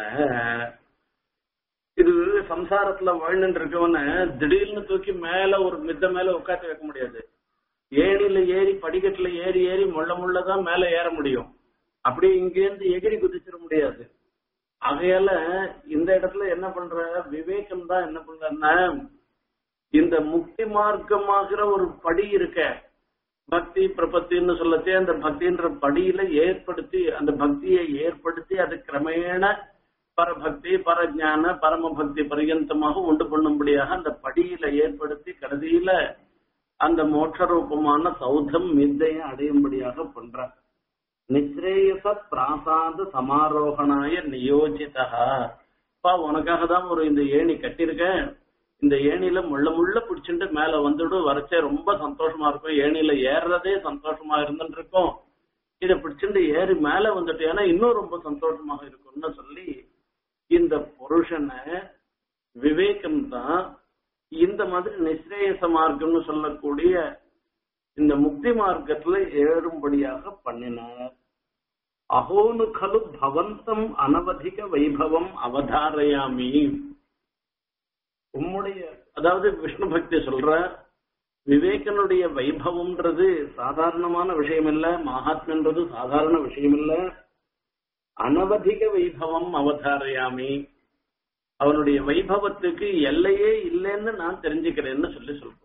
இது சம்சாரத்துல வாழ்ந்துட்டு இருக்கவன திடீர்னு தூக்கி மேல ஒரு மித்த மேல உட்காந்து வைக்க முடியாது ஏணில ஏறி படிக்கட்டுல ஏறி ஏறி முள்ள முள்ளதான் மேல ஏற முடியும் அப்படியே இங்கேருந்து எகிரி குதிச்சிட முடியாது ஆகையால இந்த இடத்துல என்ன பண்ற விவேகம் தான் என்ன பண்றன்னா இந்த முக்தி மார்க்கமாகிற ஒரு படி இருக்க பக்தி பிரபத்தின்னு சொல்லச்சே அந்த பக்தின்ற படியில ஏற்படுத்தி அந்த பக்தியை ஏற்படுத்தி அது கிரமேண பரபக்தி பரஜான பரம பக்தி பரியந்தமாக உண்டு பண்ணும்படியாக அந்த படியில ஏற்படுத்தி கடைசியில அந்த மோட்ச ரூபமான சௌதம் மித்தையை அடையும்படியாக பண்ற நிஸ்ரேயச பிராசாத சமாரோகணாய நியோஜிதா பா உனக்காக தான் ஒரு இந்த ஏணி கட்டியிருக்கேன் இந்த ஏணியில முள்ள முள்ள பிடிச்சிட்டு மேல வந்துடு வரைச்சே ரொம்ப சந்தோஷமா இருக்கும் ஏணியில ஏறுறதே சந்தோஷமா இருந்துட்டு இருக்கும் இத பிடிச்சிட்டு ஏறி மேல வந்துட்டேன்னா இன்னும் ரொம்ப சந்தோஷமாக இருக்கும்னு சொல்லி இந்த புருஷனை விவேகம் தான் இந்த மாதிரி நிஸ்ரேயச மார்க்கம்னு சொல்லக்கூடிய இந்த முக்தி மார்க்கத்துல ஏறும்படியாக பண்ணினார் அகோனு கலு பவந்தம் அனவதிக வைபவம் அவதாரயாமி உம்முடைய அதாவது விஷ்ணு பக்தி சொல்ற விவேகனுடைய வைபவம்ன்றது சாதாரணமான விஷயம் இல்ல மகாத்மன்றது சாதாரண விஷயம் இல்ல அனவதிக வைபவம் அவதாரயாமி அவனுடைய வைபவத்துக்கு எல்லையே இல்லைன்னு நான் தெரிஞ்சுக்கிறேன்னு சொல்லி சொல்றேன்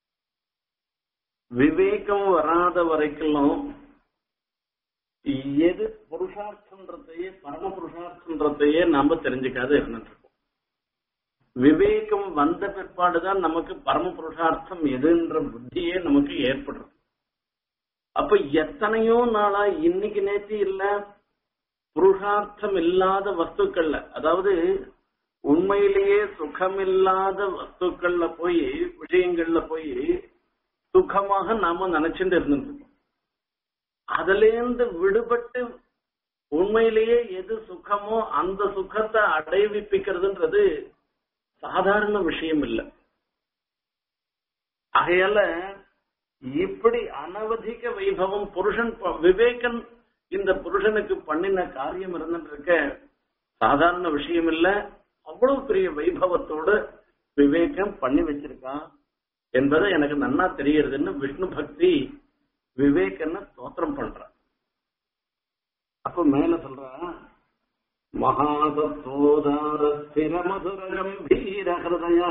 விவேகம் வராத வரைக்கும் எது புருஷார்த்தன்றதையே பரம புருஷார்த்தன்றதையே நாம தெரிஞ்சுக்காத இருந்துட்டு இருக்கோம் விவேகம் வந்த பிற்பாடுதான் நமக்கு பரம புருஷார்த்தம் எதுன்ற புத்தியே நமக்கு ஏற்படுறது அப்ப எத்தனையோ நாளா இன்னைக்கு நேற்று இல்ல புருஷார்த்தம் இல்லாத வஸ்துக்கள்ல அதாவது உண்மையிலேயே சுகமில்லாத வஸ்துக்கள்ல போய் விஷயங்கள்ல போய் சுகமாக நாம நினைச்சுட்டு இருந்துட்டு அதுல இருந்து விடுபட்டு உண்மையிலேயே எது சுகமோ அந்த சுகத்தை அடைவிப்பிக்கிறதுன்றது சாதாரண விஷயம் இல்லை ஆகையால இப்படி அனவதிக வைபவம் புருஷன் விவேகன் இந்த புருஷனுக்கு பண்ணின காரியம் இருந்துட்டு இருக்க சாதாரண விஷயம் இல்ல அவ்வளவு பெரிய வைபவத்தோட விவேகம் பண்ணி வச்சிருக்கான் என்பதை எனக்கு நன்னா தெரியறதுன்னு விஷ்ணு பக்தி விவேகன்னு ஸ்தோத்திரம் பண்ற அப்ப மேல சொல்ற மகாசத்தோதார ஸ்திர மதுர கம்பீர ஹிருதய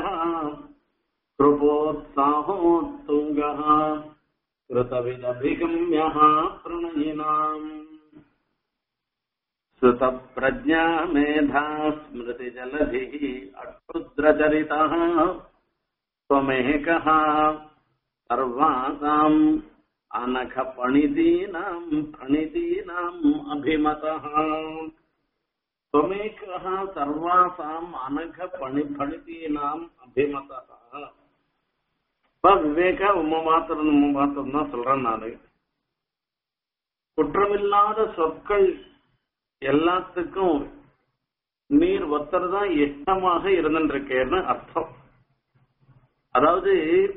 கிருபோத்சாகோத்துங்க கிருதவிதபிகம்ய பிரணயினாம் श्रुतप्रज्ञा मेधा स्मृतिजलधिः अक्षुद्रचरितः त्वमेकः सर्वासाम् अनखपणितीनाम् फणितीनाम् अभिमतः त्वमेकः सर्वासाम् अनघ पणि பணிதீனாம் அபிமதா இப்ப விவேக உம்ம மாத்திரம் உம்ம மாத்திரம் தான் சொல்றேன் நானு குற்றமில்லாத சொற்கள் எல்லாத்துக்கும் நீர் ஒத்தர் தான் இஷ்டமாக இருந்துருக்கேன்னு அர்த்தம் அதாவது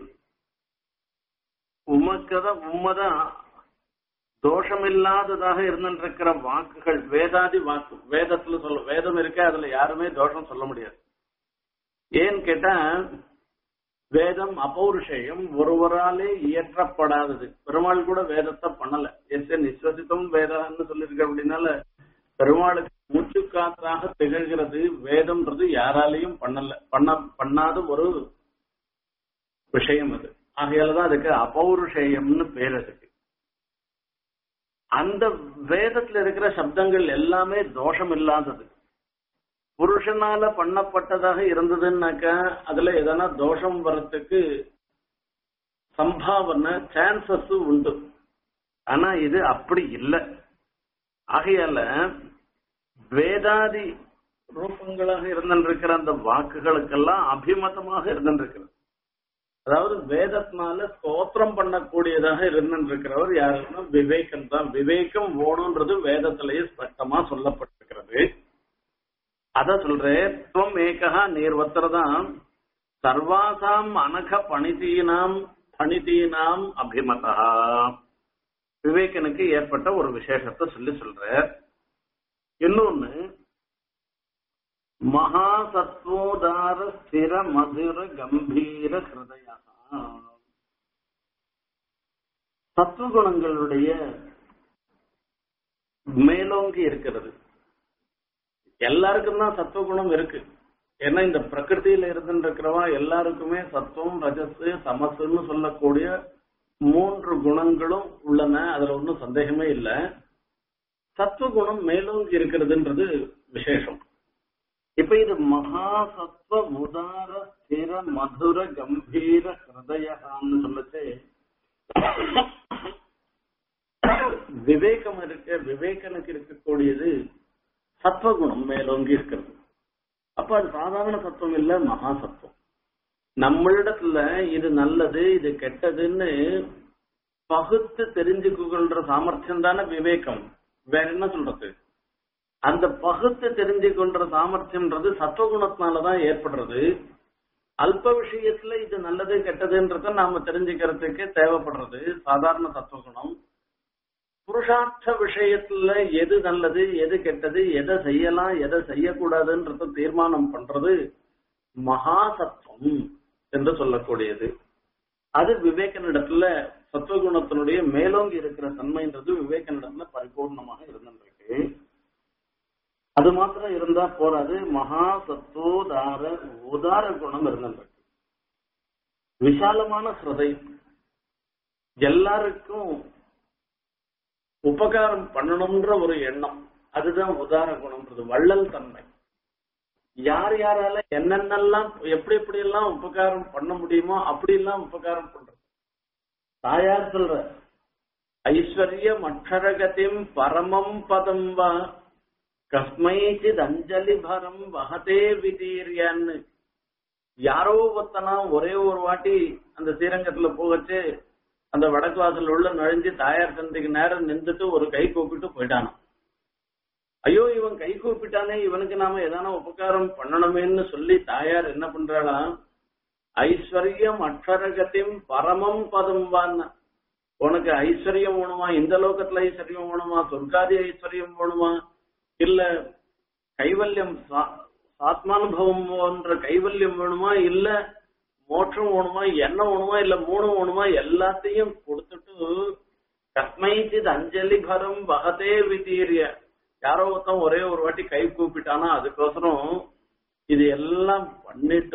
உமக்கதான் உண்மைதான் தோஷமில்லாததாக இருந்துருக்கிற வாக்குகள் வேதாதி வாக்கு வேதத்துல சொல்ல வேதம் இருக்க அதுல யாருமே தோஷம் சொல்ல முடியாது ஏன்னு கேட்டா வேதம் அபௌருஷேயம் ஒருவராலே இயற்றப்படாதது பெருமாள் கூட வேதத்தை பண்ணல எஸ் நிஸ்வசித்தம் வேதான்னு சொல்லியிருக்க அப்படின்னால பெருமாளுக்கு மூச்சு காத்தாக திகழ்கிறது வேதம்ன்றது யாராலையும் பண்ணல பண்ண பண்ணாத ஒரு விஷயம் அது ஆகையாலதான் அதுக்கு அபௌருஷேயம்னு பேர் அதுக்கு அந்த வேதத்துல இருக்கிற சப்தங்கள் எல்லாமே தோஷம் இல்லாதது புருஷனால பண்ணப்பட்டதாக இருந்ததுன்னாக்கா அதுல எதனா தோஷம் வர்றதுக்கு சம்பாவனை சான்சஸ் உண்டு ஆனா இது அப்படி இல்லை ஆகையால வேதாதி ரூபங்களாக இருந்திருக்கிற அந்த வாக்குகளுக்கெல்லாம் அபிமதமாக இருந்திருக்கிறது அதாவது வேதத்தினால ஸ்தோத்திரம் பண்ணக்கூடியதாக இருந்திருக்கிறவர் யாருன்னா விவேகம் தான் விவேகம் ஓணுன்றது வேதத்திலேயே ஸ்பஷ்டமா சொல்லப்பட்டிருக்கிறது அத சொல்றேன் துவம் ஏகா நீர் ஒத்தரதான் சர்வாசாம் அனக பணிதீனாம் பணிதீனாம் அபிமதா விவேகனுக்கு ஏற்பட்ட ஒரு விசேஷத்தை சொல்லி சொல்ற இன்னொன்னு மகாசத்வோதார ஸ்திர மதுர கம்பீர ஹிருதயா சத்துவகுணங்களுடைய மேலோங்கி இருக்கிறது எல்லாருக்கும் தான் சத்துவகுணம் இருக்கு ஏன்னா இந்த பிரகிருதியில இருந்துருக்கிறவா எல்லாருக்குமே சத்துவம் ரஜஸ் சமசுன்னு சொல்லக்கூடிய மூன்று குணங்களும் உள்ளன அதுல ஒன்றும் சந்தேகமே இல்லை சத்துவகுணம் மேலோங்கி இருக்கிறதுன்றது விசேஷம் இப்ப இது மகா சத்வ உதார ஸ்திர மதுர கம்பீர ஹிருதயான்னு சொல்லச்சு விவேகம் இருக்க விவேகனுக்கு இருக்கக்கூடியது சத்வகுணம் மேலோங்கி இருக்கிறது அப்ப அது சாதாரண சத்துவம் இல்ல மகா சத்துவம் நம்மளிடத்துல இது நல்லது இது கெட்டதுன்னு பகுத்து தெரிஞ்சுக்கொள்ற சாமர்த்தியம் தானே விவேகம் வேற என்ன சொல்றது அந்த பகுத்து தெரிஞ்சு கொண்ட சாமர்த்தியம்ன்றது சத்துவகுணத்தினாலதான் ஏற்படுறது அல்ப விஷயத்துல இது நல்லது கெட்டதுன்றத நாம தெரிஞ்சுக்கிறதுக்கு தேவைப்படுறது சாதாரண சத்துவகுணம் புருஷார்த்த விஷயத்துல எது நல்லது எது கெட்டது எதை செய்யலாம் எதை செய்யக்கூடாதுன்றத தீர்மானம் பண்றது மகா சத்துவம் என்று சொல்லக்கூடியது அது விவேகனிடத்துல சத்துவகுணத்தினுடைய மேலோங்கி இருக்கிற தன்மைன்றது விவேகனிடத்துல பரிபூர்ணமாக இருந்திருக்கு அது மாத்திரம் இருந்தா போறாது மகா சத்தோதார உதார குணம் இருந்திருக்கு விசாலமான ஹிருதயம் எல்லாருக்கும் உபகாரம் பண்ணணும்ன்ற ஒரு எண்ணம் அதுதான் உதார குணம்ன்றது வள்ளல் தன்மை யார் யாரால என்னென்னலாம் எப்படி எப்படி எல்லாம் உபகாரம் பண்ண முடியுமோ அப்படி எல்லாம் உபகாரம் பண்றது தாயார் சொல்ற ஐஸ்வர்யம் அக்ஷரகதிம் பரமம் பதம் வா கஸ்மைச்சித் அஞ்சலி பரம் வகதே விதீரியன்னு யாரோ ஒத்தனா ஒரே ஒரு வாட்டி அந்த ஸ்ரீரங்கத்துல போகச்சு அந்த வடக்கு வாசல் உள்ள நுழைஞ்சு தாயார் சந்தைக்கு நேரம் நின்றுட்டு ஒரு கை கூப்பிட்டு போயிட்டானாம் ஐயோ இவன் கை கூப்பிட்டானே இவனுக்கு நாம எதான உபகாரம் பண்ணணுமேன்னு சொல்லி தாயார் என்ன பண்றாளா ஐஸ்வர்யம் அக்ஷரகத்தையும் பரமம் பதம் வான்னா உனக்கு ஐஸ்வர்யம் வேணுமா இந்த லோகத்துல ஐஸ்வர்யம் வேணுமா சொர்க்காதி ஐஸ்வர்யம் வேணுமா இல்ல கைவல்யம் ஆத்மானுபவம் போன்ற கைவல்யம் வேணுமா இல்ல மோட்சம் வேணுமா என்ன வேணுமா இல்ல மூணு வேணுமா எல்லாத்தையும் கொடுத்துட்டு கஸ்மைச்சித் அஞ்சலி பரம் வகதே விதீரிய யாரோ ஒருத்தன் ஒரே ஒரு வாட்டி கை கூப்பிட்டானா அதுக்கோசரம் இது எல்லாம் பண்ணிட்டு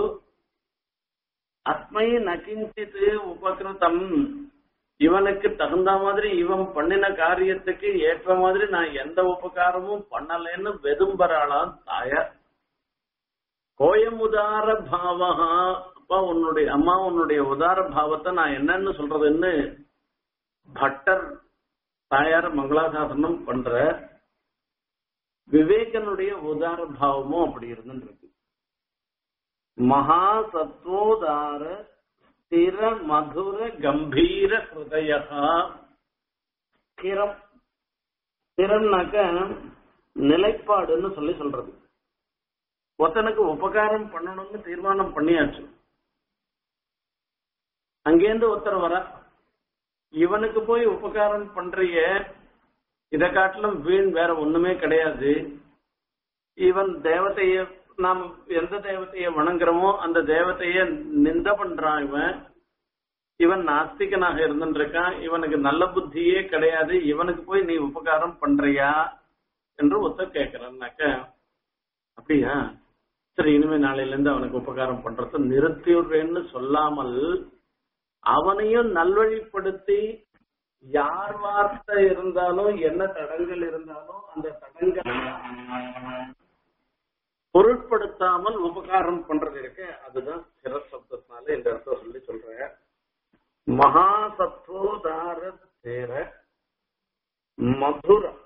அஸ்மை நகிஞ்சித்து உபகிருத்தம் இவனுக்கு தகுந்த மாதிரி இவன் பண்ணின காரியத்துக்கு ஏற்ற மாதிரி நான் எந்த உபகாரமும் பண்ணலைன்னு வெதும்பராளாம் தாயார் கோயம் உதார பாவகா அப்பா உன்னுடைய அம்மா உன்னுடைய உதார பாவத்தை நான் என்னன்னு சொல்றதுன்னு பட்டர் தாயார் மங்களாசாசனம் பண்ற விவேகனுடைய உதார பாவமும் அப்படி இருந்துருக்கு மகா சத்வோதார ஸ்திர மதுர கம்பீர ஹிருதயா ஸ்திரம் ஸ்திரம்னாக்க நிலைப்பாடுன்னு சொல்லி சொல்றது ஒருத்தனுக்கு உபகாரம் பண்ணணும்னு தீர்மானம் பண்ணியாச்சு அங்கேருந்து ஒருத்தர் வர இவனுக்கு போய் உபகாரம் பண்றிய இத காட்டிலும் வீண் வேற ஒண்ணுமே கிடையாது இவன் தேவதைய நாம் எந்த தேவதைய வணங்குறோமோ அந்த தேவதைய நிந்த பண்றான் இவன் இவன் நாஸ்திகனாக இருந்துருக்கான் இவனுக்கு நல்ல புத்தியே கிடையாது இவனுக்கு போய் நீ உபகாரம் பண்றியா என்று ஒத்த கேட்கிறான்னாக்க அப்படியா சரி இனிமே நாளையில இருந்து அவனுக்கு உபகாரம் பண்றத நிறுத்திடுறேன்னு சொல்லாமல் அவனையும் நல்வழிப்படுத்தி யார் வார்த்தை இருந்தாலும் என்ன தடங்கள் இருந்தாலும் அந்த தடங்கள் பொருட்படுத்தாமல் உபகாரம் பண்றது இருக்கு அதுதான் சிற சப்தத்தினால இந்த இடத்த சொல்லி சொல்ற மகா சத்வோதார தேர மதுரம்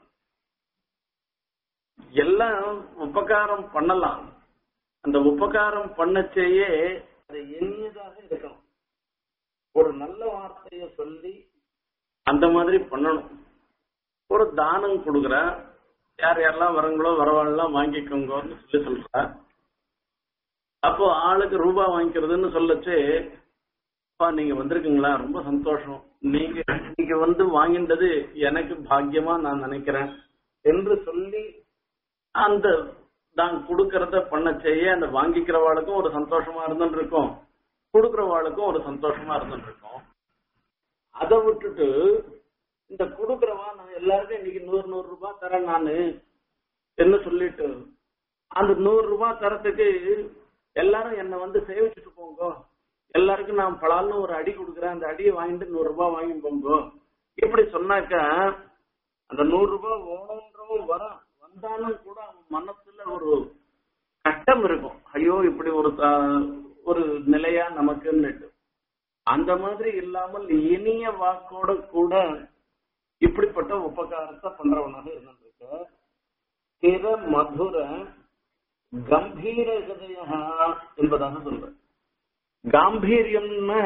எல்லாம் உபகாரம் பண்ணலாம் அந்த உபகாரம் பண்ணச்சேயே அது இனியதாக இருக்கணும் ஒரு நல்ல வார்த்தைய சொல்லி அந்த மாதிரி பண்ணணும் ஒரு தானம் கொடுக்குற யார் யாரெல்லாம் வரங்களோ வரவாள்லாம் வாங்கிக்கோங்கன்னு சொல்லி சொல்ற அப்போ ஆளுக்கு ரூபா வாங்கிக்கிறதுன்னு சொல்லச்சு அப்பா நீங்க வந்திருக்கீங்களா ரொம்ப சந்தோஷம் நீங்க நீங்க வந்து வாங்கின்றது எனக்கு பாக்கியமா நான் நினைக்கிறேன் என்று சொல்லி அந்த தான் கொடுக்கறத பண்ண செய்ய அந்த வாங்கிக்கிறவாளுக்கும் ஒரு சந்தோஷமா இருந்துட்டு இருக்கும் கொடுக்கறவாளுக்கும் ஒரு சந்தோஷமா இருந்துட்டு இருக்கும் அதை விட்டுட்டு இந்த கொடுக்கறவா நான் எல்லாருக்கும் இன்னைக்கு நூறு நூறு ரூபாய் தரேன் நானு என்ன சொல்லிட்டு அந்த நூறு ரூபாய் தரத்துக்கு எல்லாரும் என்ன வந்து சேவிச்சுட்டு போங்க எல்லாருக்கும் நான் பலால்னு ஒரு அடி கொடுக்குறேன் அந்த அடியை வாங்கிட்டு நூறு ரூபாய் வாங்கி போங்க இப்படி சொன்னாக்க அந்த நூறு ரூபாய் ஓணுன்றவன் வரான் வந்தாலும் கூட அவன் மனசுல ஒரு கஷ்டம் இருக்கும் ஐயோ இப்படி ஒரு த- ஒரு நிலையா நமக்குன்னுட்டு அந்த மாதிரி இல்லாமல் இனிய வாக்கோட கூட இப்படிப்பட்ட உபகாரத்தை பண்றவனாக இருந்திருக்க திற மதுர கம்பீர ஹிருதயா என்பதாக சொல்ற காம்பீரியம்னு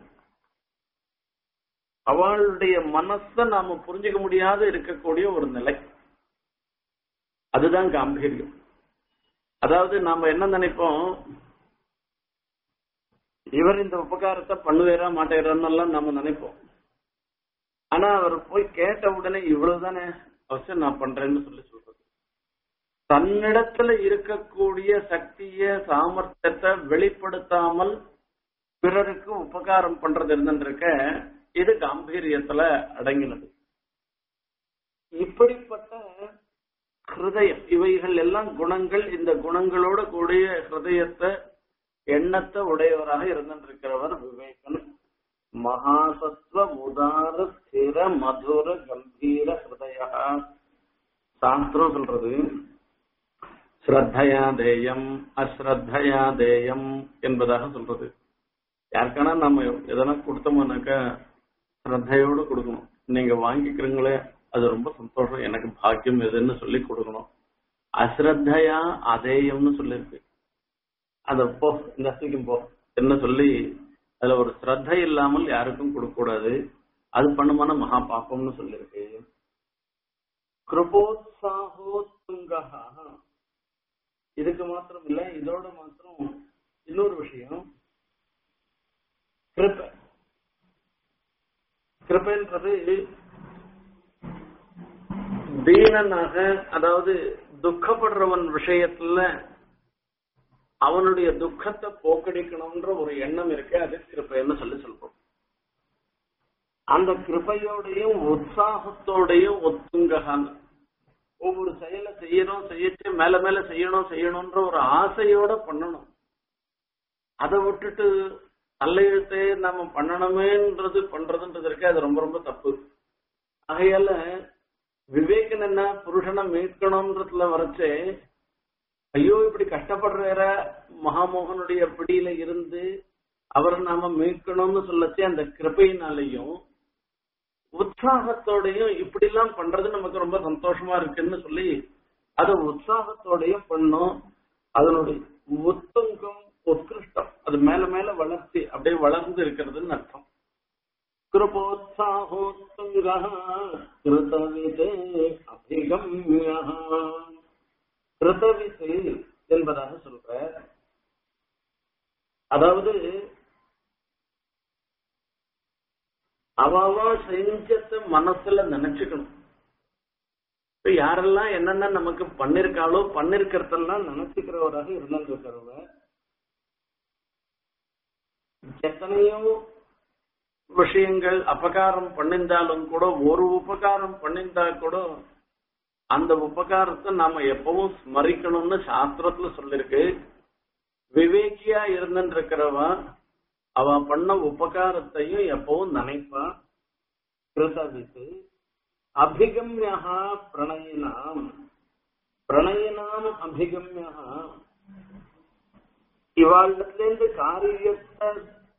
அவளுடைய மனச நாம புரிஞ்சுக்க முடியாத இருக்கக்கூடிய ஒரு நிலை அதுதான் காம்பீரியம் அதாவது நாம என்ன நினைப்போம் இவர் இந்த உபகாரத்தை பண்ணுவேரா மாட்டேறான்னு எல்லாம் நம்ம நினைப்போம் ஆனா அவர் போய் கேட்ட உடனே இவ்வளவுதானே அவசியம் நான் பண்றேன்னு சொல்லி சொல்றது தன்னிடத்துல இருக்கக்கூடிய சக்திய சாமர்த்தியத்தை வெளிப்படுத்தாமல் பிறருக்கு உபகாரம் பண்றது இருந்துருக்க இது காம்பீரியத்துல அடங்கினது இப்படிப்பட்ட ஹிருதயம் இவைகள் எல்லாம் குணங்கள் இந்த குணங்களோட கூடிய ஹிருதயத்தை எண்ணத்தை உடையவராக இருந்திருக்கிறவர் விவேகன் மகாசத்வ உதார ஸ்திர மதுர கம்பீர ஹிருதய சாஸ்திரம் சொல்றது ஸ்ரத்தையா தேயம் அஸ்ரத்தையா தேயம் என்பதாக சொல்றது யாருக்கானா நம்ம எதனா கொடுத்தோம்னாக்கா ஸ்ரத்தையோட கொடுக்கணும் நீங்க வாங்கிக்கிறீங்களே அது ரொம்ப சந்தோஷம் எனக்கு பாக்கியம் எதுன்னு சொல்லி கொடுக்கணும் அஸ்ரத்தையா அதேயம்னு சொல்லியிருக்கு அத போ இந்த சீக்கிரம் போ என்ன சொல்லி அதுல ஒரு ஸ்ரத்தை இல்லாமல் யாருக்கும் கொடுக்க கூடாது அது பண்ணுமான மகா பாப்பம்னு சொல்லியிருக்கு கிருபோத்சாகோத்துங்கா இதுக்கு மாத்திரம் இல்ல இதோட மாத்திரம் இன்னொரு விஷயம் கிருப்ப கிருப்பன்றது தீனனாக அதாவது துக்கப்படுறவன் விஷயத்துல அவனுடைய துக்கத்தை போக்கடிக்கணும்ன்ற ஒரு எண்ணம் இருக்கு அது கிருப்பைன்னு சொல்லி சொல்றோம் அந்த கிருப்பையோடையும் உற்சாகத்தோடையும் ஒத்துங்ககான்னு ஒவ்வொரு செயலை செய்யணும் செய்யச்சு மேல மேல செய்யணும் செய்யணும்ன்ற ஒரு ஆசையோட பண்ணணும் அதை விட்டுட்டு நல்லெழுத்தே நம்ம பண்ணணுமேன்றது பண்றதுன்றது இருக்கு அது ரொம்ப ரொம்ப தப்பு ஆகையால விவேகன் என்ன புருஷனை மீட்கணும்ன்றதுல வரைச்சே ஐயோ இப்படி கஷ்டப்படுற மகாமோகனுடைய பிடியில இருந்து அவரை நாம மீட்கணும்னு சொல்லச்சு அந்த கிருபையினாலையும் உற்சாகத்தோடையும் இப்படி எல்லாம் பண்றது நமக்கு ரொம்ப சந்தோஷமா இருக்குன்னு சொல்லி அது உற்சாகத்தோடய பண்ணும் அதனுடைய உத்தங்கம் உத்கிருஷ்டம் அது மேல மேல வளர்ச்சி அப்படியே வளர்ந்து இருக்கிறதுன்னு அர்த்தம் கிருபோத்சாகோத்துங்க கிருதவிதே அபிகம்ய கிருதவித்து என்பதாக சொல்ற அதாவது அவ செஞ்சத மனசுல நினைச்சுக்கணும் இப்ப யாரெல்லாம் என்னென்ன நமக்கு பண்ணிருக்காளோ பண்ணிருக்கிறதெல்லாம் நினைச்சுக்கிறவராக இருந்திருக்கிறவ எத்தனையோ விஷயங்கள் அபகாரம் பண்ணிருந்தாலும் கூட ஒரு உபகாரம் பண்ணிருந்தா கூட அந்த உபகாரத்தை நாம எப்பவும் ஸ்மரிக்கணும்னு சாஸ்திரத்துல சொல்லிருக்கு விவேகியா இருந்துருக்கிறவன் அவ பண்ண உபகாரத்தையும் எப்பவும் நினைப்பான் கிருதவித்து அபிகம்யா பிரணயினாம் பிரணயினாம் அபிகம்யா இவாளிடத்திலிருந்து காரியத்தை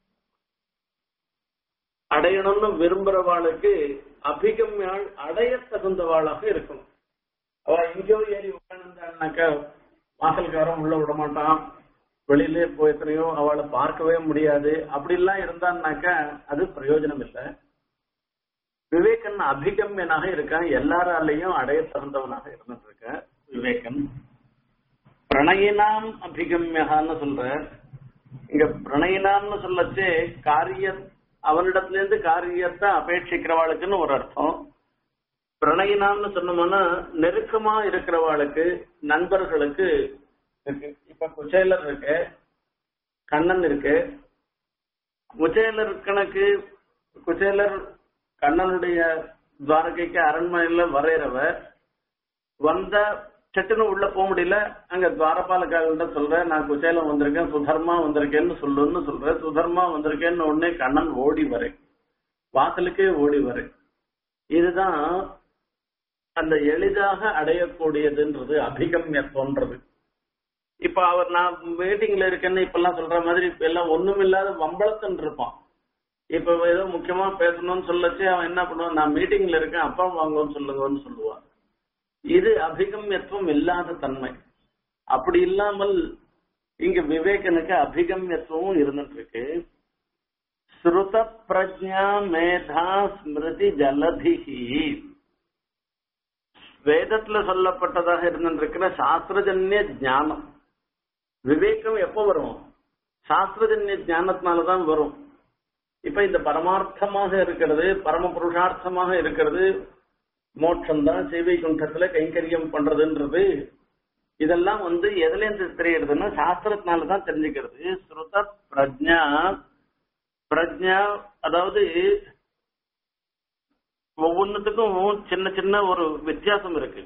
அடையணும்னு விரும்புறவாளுக்கு அபிகம்யாள் அடைய தகுந்தவாளாக இருக்கணும் அவ எங்கேயோ ஏறி உட்காந்துருந்தான்னாக்கா வாசல்காரன் உள்ள விட மாட்டான் வெளியிலே போய் எத்தனையோ அவளை பார்க்கவே முடியாது அப்படிலாம் இருந்தான்னாக்கா அது பிரயோஜனம் இல்லை விவேகன் அபிகம்யனாக இருக்கான் எல்லாராலையும் அடைய தகுந்தவனாக இருந்துட்டு இருக்க விவேகன் பிரணயினாம் அபிகம்யகான்னு சொல்ற இங்க பிரணயினாம்னு சொல்லச்சே காரிய அவனிடத்துல இருந்து காரியத்தை அபேட்சிக்கிறவாளுக்குன்னு ஒரு அர்த்தம் பிரணயினாம்னு சொன்னோம்னா நெருக்கமா இருக்கிறவாளுக்கு நண்பர்களுக்கு இருக்கு இப்ப குச்சேலர் இருக்கு கண்ணன் இருக்கு குச்சேலர் கணக்கு குச்சேலர் கண்ணனுடைய துவாரகைக்கு அரண்மனையில வரைகிறவர் வந்த சட்டுன்னு உள்ள போக முடியல அங்க துவாரபாலக்காரர்கிட்ட சொல்றேன் நான் குச்சேலம் வந்திருக்கேன் சுதர்மா வந்திருக்கேன்னு சொல்லுன்னு சொல்றேன் சுதர்மா வந்திருக்கேன்னு உடனே கண்ணன் ஓடி வரை வாசலுக்கே ஓடி வரை இதுதான் அந்த எளிதாக அடையக்கூடியதுன்றது அபிகம்யத்தோன்றது இப்ப அவர் நான் மீட்டிங்ல இருக்கேன்னு இப்ப எல்லாம் சொல்ற மாதிரி இப்ப எல்லாம் ஒண்ணும் இல்லாத வம்பளத்தன் இருப்பான் இப்ப ஏதோ முக்கியமா பேசணும்னு சொல்லச்சு அவன் என்ன பண்ணுவான் நான் மீட்டிங்ல இருக்கேன் அப்பா வாங்கன்னு சொல்லுங்கன்னு சொல்லுவான் இது அபிகம்யத்துவம் இல்லாத தன்மை அப்படி இல்லாமல் இங்க விவேகனுக்கு அபிகம்யத்துவம் இருந்துட்டு இருக்கு ஸ்ருத பிரஜா மேதா ஸ்மிருதி ஜலதிஹி வேதத்துல சொல்லப்பட்டதாக இருந்திருக்கிற சாஸ்திரஜன்ய ஞானம் விவேகம் எப்ப வரும் சாஸ்திரஜன்ய ஞானத்தினாலதான் வரும் இப்ப இந்த பரமார்த்தமாக இருக்கிறது பரம புருஷார்த்தமாக இருக்கிறது மோட்சம் தான் சேவை குண்டத்துல கைங்கரியம் பண்றதுன்றது இதெல்லாம் வந்து எதுல இருந்து தெரியறதுன்னா சாஸ்திரத்தினாலதான் தெரிஞ்சுக்கிறது ஸ்ருத பிரஜா பிரஜா அதாவது ஒவ்வொன்றுத்துக்கும் சின்ன சின்ன ஒரு வித்தியாசம் இருக்கு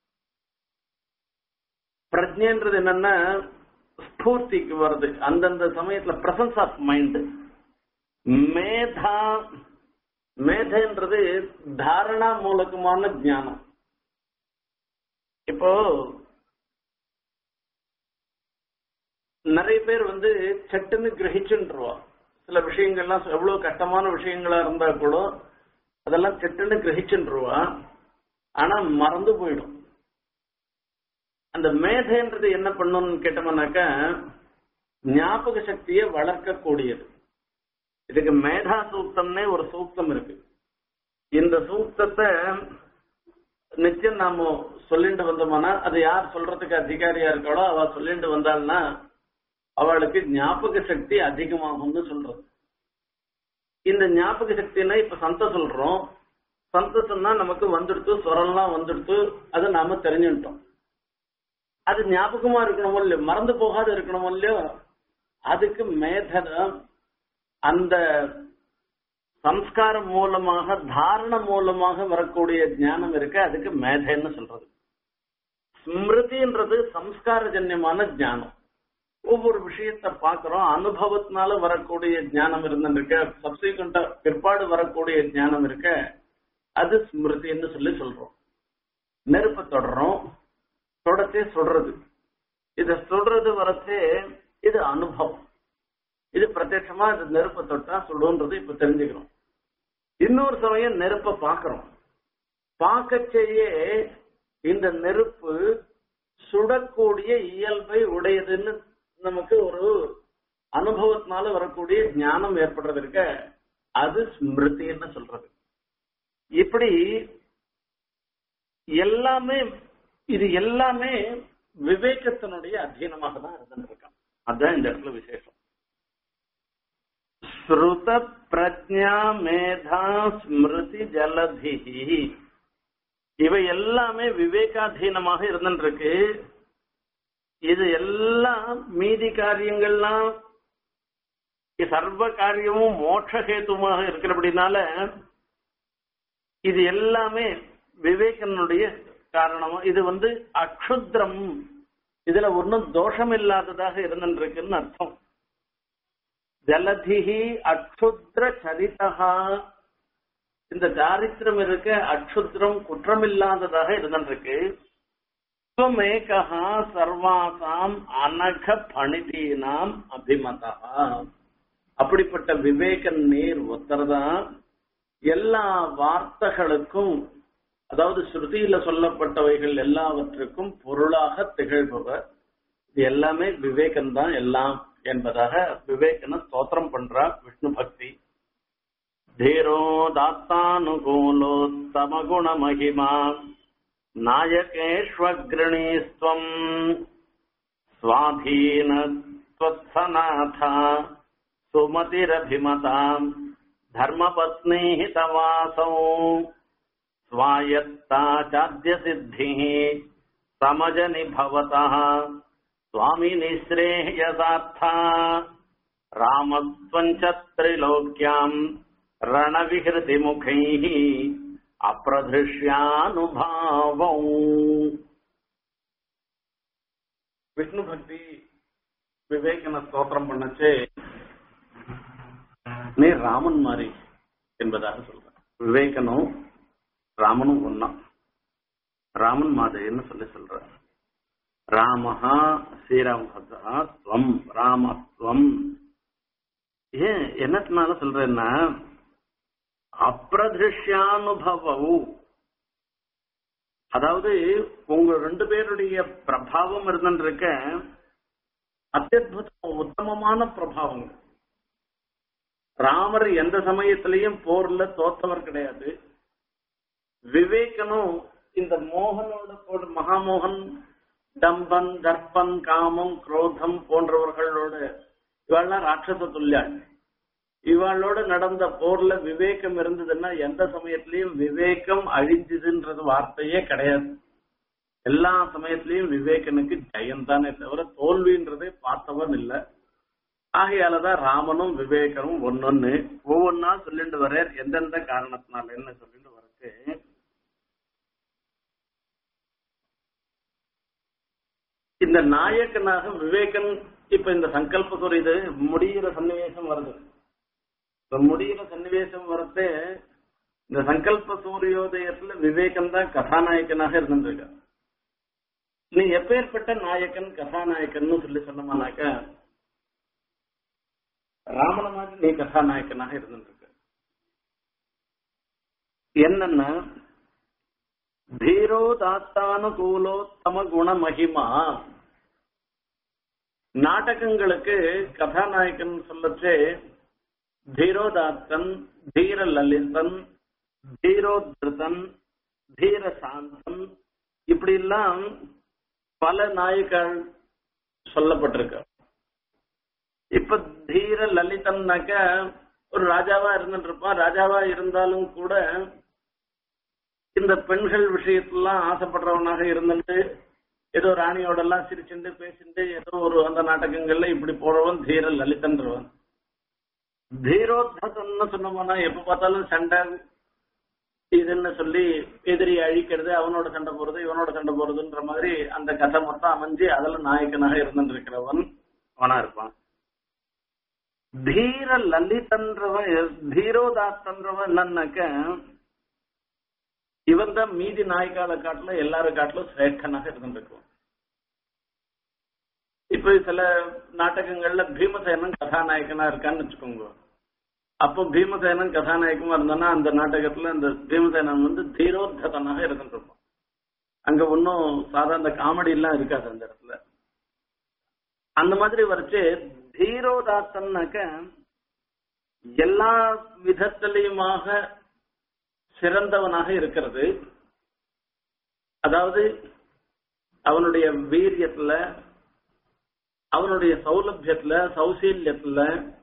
பிரஜைன்றது என்னன்னா ஸ்பூர்த்திக்கு வருது அந்தந்த சமயத்துல பிரசன்ஸ் ஆஃப் மைண்ட் மேதா மேதைன்றது தாரணா மூலகமான ஞானம் இப்போ நிறைய பேர் வந்து சட்டுன்னு கிரகிச்சுருவா சில விஷயங்கள்லாம் எவ்வளவு கஷ்டமான விஷயங்களா இருந்தா கூட அதெல்லாம் சட்டுன்னு கிரகிச்சுருவா ஆனா மறந்து போயிடும் அந்த மேதைன்றது என்ன பண்ணும்னு கேட்டோம்னாக்கா ஞாபக சக்தியை வளர்க்கக்கூடியது இதுக்கு மேதா சூக்தம்னே ஒரு சூக்தம் இருக்கு இந்த சூக்தத்தை நிச்சயம் நாம சொல்லிட்டு வந்தோம்னா அது யார் சொல்றதுக்கு அதிகாரியா இருக்காளோ அவ சொல்லிட்டு வந்தாள்னா அவளுக்கு ஞாபக சக்தி அதிகமாகும்னு சொல்றது இந்த ஞாபக சக்தினா இப்ப சந்த சொல்றோம் சந்த சொன்னா நமக்கு வந்துடுத்து சொரம்லாம் வந்துடுத்து அதை நாம தெரிஞ்சுட்டோம் அது ஞாபகமா இருக்கணுமோ இல்லையோ மறந்து போகாத இருக்கணுமோ இல்லையோ அதுக்கு மேதனம் அந்த சம்ஸ்காரம் மூலமாக தாரண மூலமாக வரக்கூடிய ஞானம் இருக்கு அதுக்கு மேதைன்னு சொல்றது ஸ்மிருதின்றது சம்ஸ்காரஜன்யமான ஞானம் ஒவ்வொரு விஷயத்த பாக்குறோம் அனுபவத்தினால வரக்கூடிய ஞானம் இருந்துருக்க சப்சிக்வெண்டா பிற்பாடு வரக்கூடிய ஞானம் இருக்க அது ஸ்மிருதின்னு சொல்லி சொல்றோம் நெருப்ப தொடரும் தொடச்சே சொல்றது இத சொல்றது வரச்சே இது அனுபவம் இது பிரத்யட்சமா இது நெருப்ப தொட்டா சொல்லுன்றது இப்ப தெரிஞ்சுக்கிறோம் இன்னொரு சமயம் நெருப்ப பாக்குறோம் பார்க்கச்சேயே இந்த நெருப்பு சுடக்கூடிய இயல்பை உடையதுன்னு நமக்கு ஒரு அனுபவத்தினால வரக்கூடிய ஞானம் ஏற்படுறதுக்க அது ஸ்மிருதின்னு சொல்றது இப்படி எல்லாமே இது எல்லாமே விவேகத்தினுடைய அധീனமாக தான் இருந்துருக்கான் அதுதான் இந்த இடத்துல விசேஷம் ஸ்ருத பிரஜா மேதா ஸ்மிருதி ஜலதி இவை எல்லாமே விவேகாதீனமாக இருந்துருக்கு இது எல்லாம் மீதி காரியங்கள்லாம் சர்வ காரியமும் மோட்சஹேத்துமாக இருக்கிறபடினால இது எல்லாமே விவேகனுடைய காரணமா இது வந்து அக்ஷுத்ரம் இதுல ஒன்னும் தோஷம் இல்லாததாக இருந்துருக்குன்னு அர்த்தம் ஜலதிஹி அக்ஷுத்ர சரிதா இந்த தாரித்திரம் இருக்க அக்ஷுத்ரம் குற்றமில்லாததாக இருந்துருக்கு துவமேகா சர்வாசாம் அனக பணிதீனாம் அபிமதா அப்படிப்பட்ட விவேகன் நீர் ஒத்தர்தான் எல்லா வார்த்தைகளுக்கும் அதாவது ஸ்ருதியில சொல்லப்பட்டவைகள் எல்லாவற்றுக்கும் பொருளாக திகழ்பவர் இது எல்லாமே விவேகன் தான் எல்லாம் என்பதாக விவேகனை ஸ்தோத்திரம் பண்றா விஷ்ணு பக்தி धीरो दात्तानुकूलोत्तमगुणमहिमा नायकेष्वग्रणीस्त्वम् स्वाधीनत्वत्सनाथा सुमतिरभिमताम् धर्मपत्नीः तवासौ स्वायत्ताचाद्यसिद्धिः समजनि भवतः स्वामिनि श्रेयसार्था रामत्वञ्च त्रिलोक्याम् ரணவிகிருதிமுகைः அப்பிரதிருஷ்யானுபாவம் விஷ்ணு பக்தி விவேகன ஸ்தோத்திரம் பண்ணச்சே நீ ராமன் மாதிரி என்பதாக சொல்ற விவேகனும் ராமனும் ஒன்னா ராமன் மாதிரின்னு சொல்லி சொல்ற ராமஹா ஸ்ரீராமபத்ரா ஸ்வம் ராமஸ்வம் ஏன் என்னத்தினால சொல்றேன்னா அப்பிரதிருஷ்யானுபவம் அதாவது உங்க ரெண்டு பேருடைய பிரபாவம் இருந்துருக்க அத்தியுத உத்தமமான பிரபாவம் ராமர் எந்த சமயத்திலையும் போர்ல தோத்தவர் கிடையாது விவேகனும் இந்த மோகனோட போட மகாமோகன் டம்பன் தர்ப்பன் காமம் குரோதம் போன்றவர்களோட இவாள்லாம் ராட்சச துல்லியாள் இவாளோட நடந்த போர்ல விவேகம் இருந்ததுன்னா எந்த சமயத்திலையும் விவேகம் அழிஞ்சதுன்றது வார்த்தையே கிடையாது எல்லா சமயத்திலையும் விவேகனுக்கு ஜெயம் தானே தவிர தோல்வின்றதே பார்த்தவன் இல்ல ஆகையாலதான் ராமனும் விவேகனும் ஒன்னொன்னு ஒவ்வொன்னா சொல்லிட்டு வர எந்தெந்த காரணத்தினால என்ன சொல்லிட்டு வரக்கு இந்த நாயக்கனாக விவேகன் இப்ப இந்த சங்கல்ப சூரிய இது முடிகிற சன்னிவேசம் வருது இப்ப முடிகிற சன்னிவேசம் வரத்தே இந்த சங்கல்ப சூரியோதயத்துல விவேகம் தான் கதாநாயகனாக இருந்திருக்க நீ எப்பேற்பட்ட நாயக்கன் கதாநாயக்கன் சொல்லி சொன்னமானாக்க ராமன மாதிரி நீ கதாநாயக்கனாக இருந்திருக்க என்னன்னா தீரோதாத்தானுகூலோத்தம குண மகிமா நாடகங்களுக்கு கதாநாயகன் சொல்லச்சே தீரோதாத்தன் தீர லலிதன் தீரோத்ருதன் தீர சாந்தன் இப்படி எல்லாம் பல நாயகர்கள் சொல்லப்பட்டிருக்க இப்ப தீர லலிதன்னாக்க ஒரு ராஜாவா இருந்துட்டு இருப்பான் ராஜாவா இருந்தாலும் கூட இந்த பெண்கள் விஷயத்துலாம் ஆசைப்படுறவனாக இருந்துட்டு ஏதோ ராணியோட எல்லாம் சிரிச்சுண்டு பேசிட்டு ஏதோ ஒரு அந்த நாடகங்கள்ல இப்படி போறவன் தீர லலிதன்றவன் தீரோத்தன்னு சொன்னோம்னா எப்ப பார்த்தாலும் சண்டை இதுன்னு சொல்லி எதிரி அழிக்கிறது அவனோட சண்டை போறது இவனோட சண்டை போறதுன்ற மாதிரி அந்த கதை மொத்தம் அமைஞ்சு அதுல நாயக்கனாக இருந்துட்டு இருக்கிறவன் அவனா இருப்பான் தீர லலிதன்றவன் தீரோதாத்தன்றவன் என்னன்னாக்க இவன் தான் மீதி நாய்க்கால காட்டுல எல்லாரும் காட்டிலும் சிரேஷ்டனாக இருந்துருக்கும் இப்ப சில நாடகங்கள்ல பீமசேனன் கதாநாயகனா இருக்கான்னு வச்சுக்கோங்க அப்போ பீமசேனன் கதாநாயகமா இருந்தானா அந்த நாடகத்துல அந்த பீமசேனன் வந்து தீரோத்தனாக இருந்துருப்பான் அங்க ஒன்னும் சாதாரண காமெடி எல்லாம் இருக்காது அந்த இடத்துல அந்த மாதிரி வரைச்சு தீரோதாத்தன்னாக்க எல்லா விதத்திலையுமாக சிறந்தவனாக இருக்கிறது அதாவது அவனுடைய வீரியத்துல அவனுடைய சௌலபியத்துல சௌசீல்யத்துல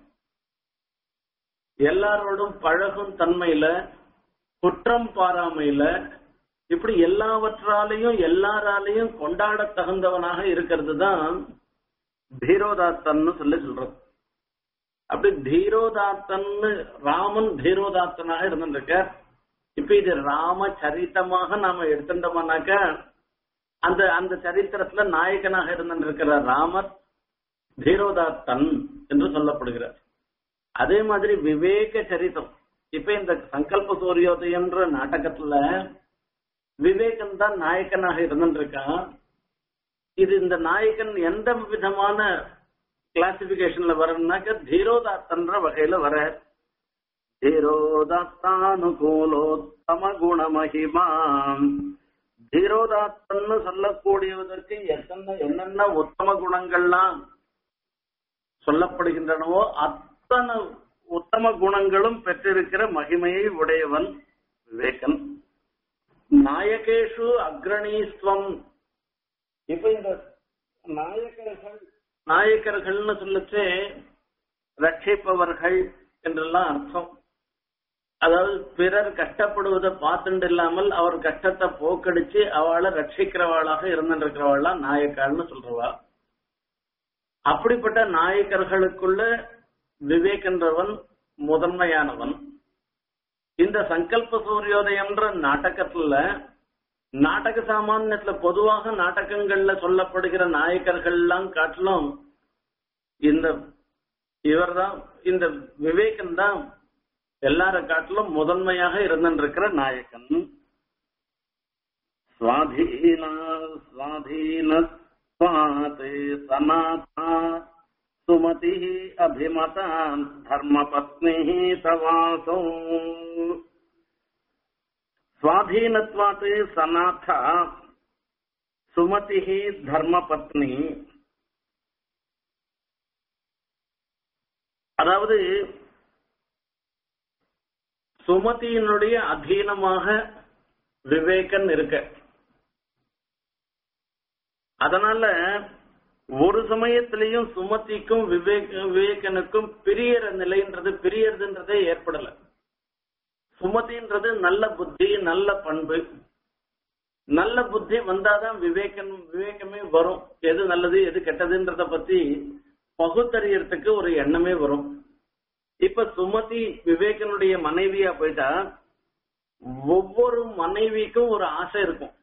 எல்லாரோடும் பழகும் தன்மையில குற்றம் பாராமையில இப்படி எல்லாவற்றாலையும் எல்லாராலையும் கொண்டாட தகுந்தவனாக இருக்கிறது தான் தீரோதாத்தன்னு சொல்லி சொல்றது அப்படி தீரோதாத்தன்னு ராமன் தீரோதாத்தனாக இருந்திருக்க இப்ப இது ராம சரித்தமாக நாம எடுத்துட்டோம்னாக்க அந்த அந்த சரித்திரத்துல நாயகனாக இருந்திருக்கிற ராமர் தீரோதாத்தன் என்று சொல்லப்படுகிறார் அதே மாதிரி விவேக சரிதம் இப்ப இந்த சங்கல்ப சூரியோதயம்ன்ற நாடகத்துல விவேகன் தான் நாயகனாக இருந்திருக்கான் இது இந்த நாயகன் எந்த விதமான கிளாசிபிகேஷன்ல வரணும்னாக்க தீரோதாத்தன்ற வகையில வர தீரோதாத்தானுகூலோத்தம குணமகிமா தீரோதாத்தன்னு சொல்லக்கூடியதற்கு எத்தனை என்னென்ன உத்தம குணங்கள்லாம் சொல்லப்படுகின்றனவோ அத்தனை உத்தம குணங்களும் பெற்றிருக்கிற மகிமையை உடையவன் விவேகன் நாயகேஷு அக்ரணீஸ்வம் இப்ப இந்த நாயகர்கள் நாயக்கர்கள்னு சொல்லச்சே ரட்சிப்பவர்கள் என்றெல்லாம் அர்த்தம் அதாவது பிறர் கஷ்டப்படுவதை பார்த்துட்டு இல்லாமல் அவர் கஷ்டத்தை போக்கடிச்சு அவளை ரட்சிக்கிறவாளாக இருந்திருக்கிறவாளா நாயக்காள்னு சொல்றவா அப்படிப்பட்ட நாயக்கர்களுக்குள்ள விவேகன்றவன் முதன்மையானவன் இந்த சங்கல்ப சூரியோதயம்ன்ற நாடகத்துல நாடக சாமானியத்துல பொதுவாக நாடகங்கள்ல சொல்லப்படுகிற நாயக்கர்கள் எல்லாம் காட்டிலும் இந்த இவர்தான் இந்த விவேகன் தான் எல்லார காட்டிலும் முதன்மையாக இருந்திருக்கிற நாயகன் சுவாதீன சுவாதீன சுவாதே சனாதா சுமதி அபிமதா தர்மபத்னி தவாசோ சுவாதீனத்வாத் சனாத சுமதி தர்மபத்னி அதாவது சுமதியினுடைய அதீனமாக விவேகன் இருக்க அதனால ஒரு சமயத்திலையும் சுமதிக்கும் விவேக விவேகனுக்கும் பிரியற நிலைன்றது பிரியறதுன்றதே ஏற்படல சுமதின்றது நல்ல புத்தி நல்ல பண்பு நல்ல புத்தி வந்தாதான் விவேகன் விவேகமே வரும் எது நல்லது எது கெட்டதுன்றத பத்தி பகுத்தறியறதுக்கு ஒரு எண்ணமே வரும் இப்ப சுமதி விவேகனுடைய மனைவியா போயிட்டா ஒவ்வொரு மனைவிக்கும் ஒரு ஆசை இருக்கும்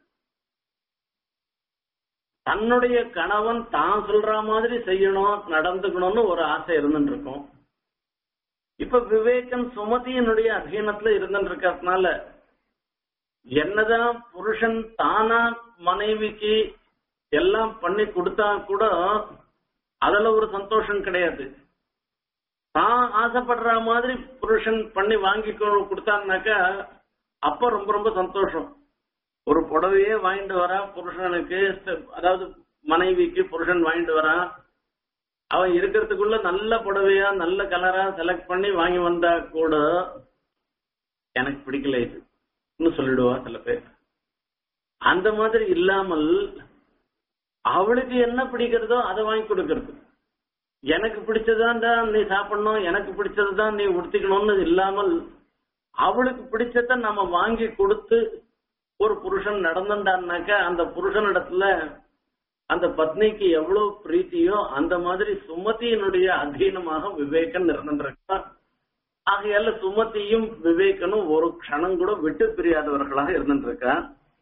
தன்னுடைய கணவன் தான் சொல்ற மாதிரி செய்யணும் நடந்துக்கணும்னு ஒரு ஆசை இருந்துட்டு இருக்கும் இப்ப விவேகன் சுமதியினுடைய அதீனத்துல இருந்துட்டு இருக்கிறதுனால என்னதான் புருஷன் தானா மனைவிக்கு எல்லாம் பண்ணி கொடுத்தா கூட அதுல ஒரு சந்தோஷம் கிடையாது தான் ஆசைப்படுற மாதிரி புருஷன் பண்ணி வாங்கி கொடுத்தான்னாக்கா அப்ப ரொம்ப ரொம்ப சந்தோஷம் ஒரு புடவையே வாங்கிட்டு வரா புருஷனுக்கு அதாவது மனைவிக்கு புருஷன் வாங்கிட்டு வரான் அவன் இருக்கிறதுக்குள்ள நல்ல புடவையா நல்ல கலரா செலக்ட் பண்ணி வாங்கி வந்தா கூட எனக்கு பிடிக்கல இது சொல்லிடுவா சில பேர் அந்த மாதிரி இல்லாமல் அவளுக்கு என்ன பிடிக்கிறதோ அதை வாங்கி கொடுக்கறது எனக்கு பிடிச்சதான் தான் நீ சாப்பிடணும் எனக்கு பிடிச்சதுதான் நீ உடுத்திக்கணும்னு இல்லாமல் அவளுக்கு பிடிச்சத நம்ம வாங்கி கொடுத்து ஒரு புருஷன் நடந்துட்டான்னாக்கா அந்த புருஷனிடத்துல அந்த பத்னிக்கு எவ்வளவு பிரீத்தியோ அந்த மாதிரி சுமதியினுடைய அதீனமாக விவேகன் இருந்திருக்கான் ஆகையால சுமதியும் விவேகனும் ஒரு க்ஷணம் கூட விட்டு பிரியாதவர்களாக இருந்திருக்கா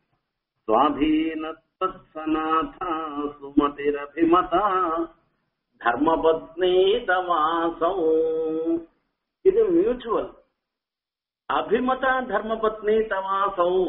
சுவாதீனத்தனாதா சுமதிரபிமதா தர்மபத்னி தமாசம் இது மியூச்சுவல் அபிமதா தர்மபத்னி தமாசம்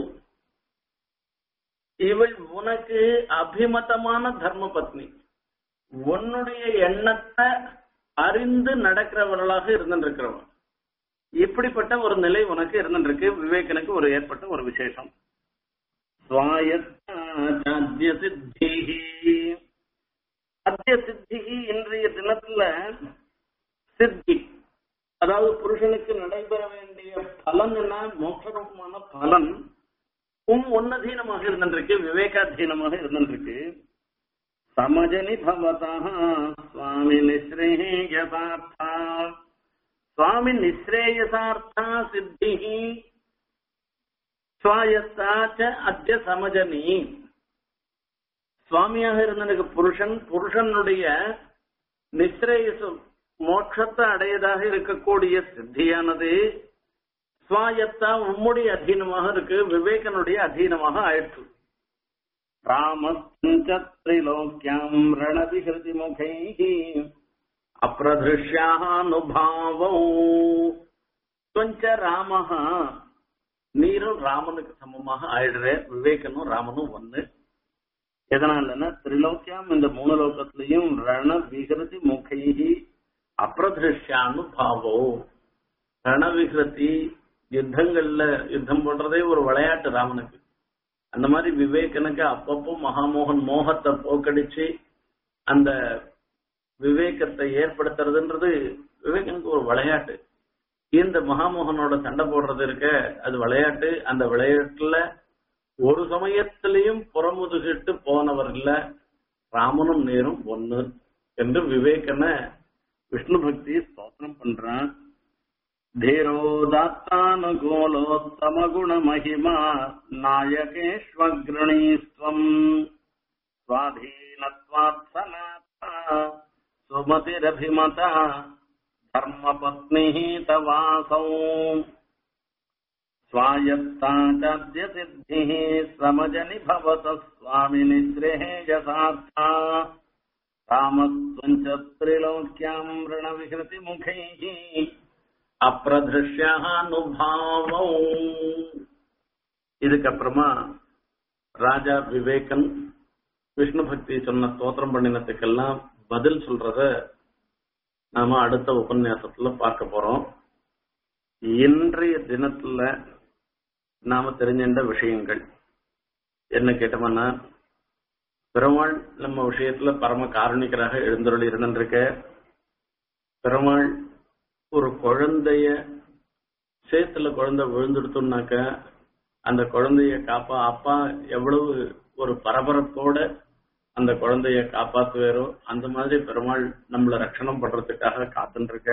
இவள் உனக்கு அபிமதமான தர்ம பத்னி உன்னுடைய எண்ணத்தை அறிந்து நடக்கிறவர்களாக இருந்திருக்கிறவன் இப்படிப்பட்ட ஒரு நிலை உனக்கு இருந்திருக்கு விவேகனுக்கு ஒரு ஏற்பட்ட ஒரு விசேஷம் சுவாயத்தாத்திய சித்தி அத்திய சித்தி இன்றைய தினத்துல சித்தி அதாவது புருஷனுக்கு நடைபெற வேண்டிய பலன் என்ன மோட்சரூபமான பலன் உம் ஒன்னதீனமாக இருந்திருக்கு விவேகாதீனமாக இருந்திருக்கு சமஜனி பவதா சுவாமி நிஸ்ரேயசார்த்தா சுவாமி நிஸ்ரேயசார்த்தா சித்தி சுவாயத்தாச்ச அத்திய சமஜனி சுவாமியாக இருந்தனுக்கு புருஷன் புருஷனுடைய நிஸ்ரேயசு மோட்சத்தை அடையதாக இருக்கக்கூடிய சித்தியானது சுவாயத்தா உம்முடைய அதீனமாக இருக்கு விவேகனுடைய அதீனமாக ஆயிற்று ராமஸ்திரிலோக்கியம் ரணவிகிருதி முகை அப்பிரதிருஷ்யானுபாவம் கொஞ்ச ராமஹ நீரும் ராமனுக்கு சமமாக ஆயிடுற விவேகனும் ராமனும் ஒண்ணு எதனாலன்னா திரிலோக்கியம் இந்த மூணு லோகத்திலையும் ரண விகிருதி முகைஹி அப்பிரதிருஷ்யானுபாவோ ரணவிகிருதி யுத்தங்கள்ல யுத்தம் பண்றதே ஒரு விளையாட்டு ராமனுக்கு அந்த மாதிரி விவேகனுக்கு அப்பப்போ மகாமோகன் மோகத்தை போக்கடிச்சு அந்த விவேகத்தை ஏற்படுத்துறதுன்றது விவேகனுக்கு ஒரு விளையாட்டு இந்த மகாமோகனோட சண்டை போடுறது இருக்க அது விளையாட்டு அந்த விளையாட்டுல ஒரு சமயத்திலையும் புறமுதுகிட்டு போனவர்கள ராமனும் நேரும் ஒண்ணு என்று விவேகனை விஷ்ணு பக்தி ஸ்தோத்திரம் பண்றான் धीरोदात्तानुकूलोत्तमगुणमहिमा नायकेष्वग्रणीस्त्वम् स्वाधीनत्वात्सनाथा सुमतिरभिमता धर्मपत्निः तवासौ स्वायत्ता चाद्यसिद्धिः समजनि भवतः स्वामिनिश्रेः यथार्था रामत्वम् च त्रिलोक्याम् ऋणविहृतिमुखैः அப்பிரதிருஷ்யானுபாவம் இதுக்கப்புறமா ராஜா விவேகன் விஷ்ணு பக்தி சொன்ன ஸ்தோத்திரம் பண்ணினத்துக்கெல்லாம் பதில் சொல்றத நாம அடுத்த உபன்யாசத்துல பார்க்க போறோம் இன்றைய தினத்துல நாம தெரிஞ்சின்ற விஷயங்கள் என்ன கேட்டோம்னா பெருமாள் நம்ம விஷயத்துல பரம காரணிகராக எழுந்தருள் இருந்திருக்க பெருமாள் ஒரு குழந்தைய சேத்துல குழந்தை விழுந்துடுத்தோம்னாக்க அந்த குழந்தைய காப்பா அப்பா எவ்வளவு ஒரு பரபரப்போட அந்த குழந்தைய காப்பாத்துவாரோ அந்த மாதிரி பெருமாள் நம்மள ரட்சணம் பண்றதுக்காக காத்துட்டு இருக்க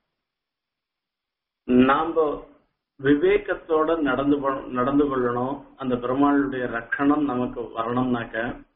நாம விவேகத்தோட நடந்து நடந்து கொள்ளணும் அந்த பெருமாளுடைய ரட்சணம் நமக்கு வரணும்னாக்க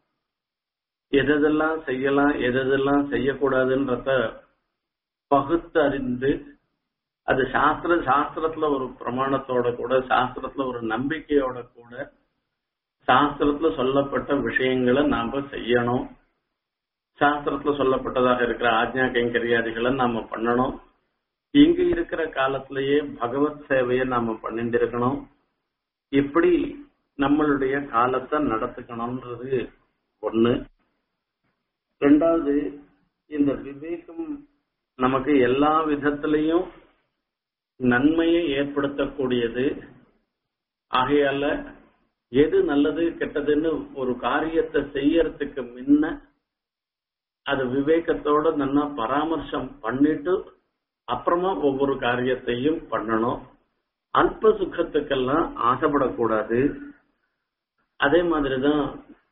எதெல்லாம் செய்யலாம் எதெல்லாம் செய்யக்கூடாதுன்றத பகுத்தறிந்து அது சாஸ்திர சாஸ்திரத்துல ஒரு பிரமாணத்தோட கூட சாஸ்திரத்துல ஒரு நம்பிக்கையோட கூட சாஸ்திரத்துல சொல்லப்பட்ட விஷயங்களை நாம செய்யணும் சாஸ்திரத்துல சொல்லப்பட்டதாக இருக்கிற ஆஜ்ஞா கைங்கரியாதிகளை நாம பண்ணணும் இங்க இருக்கிற காலத்திலேயே பகவத் சேவையை நாம பண்ணிட்டு இருக்கணும் இப்படி நம்மளுடைய காலத்தை நடத்துக்கணும்ன்றது ஒண்ணு ரெண்டாவது இந்த விவேகம் நமக்கு எல்லா விதத்திலையும் நன்மையை ஏற்படுத்தக்கூடியது ஆகையால எது நல்லது கெட்டதுன்னு ஒரு காரியத்தை செய்யறதுக்கு முன்ன அது விவேகத்தோட நல்லா பராமர்சம் பண்ணிட்டு அப்புறமா ஒவ்வொரு காரியத்தையும் பண்ணணும் அல்ப சுகத்துக்கெல்லாம் ஆசைப்படக்கூடாது அதே மாதிரிதான்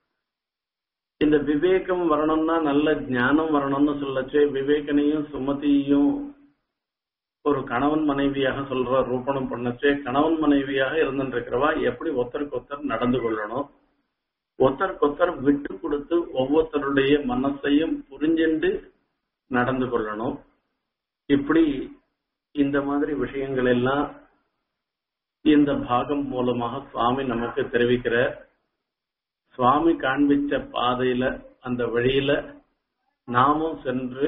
இந்த விவேகம் வரணும்னா நல்ல ஞானம் வரணும்னு சொல்லச்சு விவேகனையும் சுமதியையும் ஒரு கணவன் மனைவியாக சொல்ற ரூபணம் பண்ணச்சு கணவன் மனைவியாக இருந்துருக்கிறவா எப்படி ஒருத்தருக்கு ஒருத்தர் நடந்து கொள்ளணும் ஒருத்தருக்கு ஒருத்தர் விட்டு கொடுத்து ஒவ்வொருத்தருடைய மனசையும் புரிஞ்சுண்டு நடந்து கொள்ளணும் இப்படி இந்த மாதிரி விஷயங்கள் எல்லாம் இந்த பாகம் மூலமாக சுவாமி நமக்கு தெரிவிக்கிற சுவாமி காண்பிச்ச பாதையில அந்த வழியில நாமும் சென்று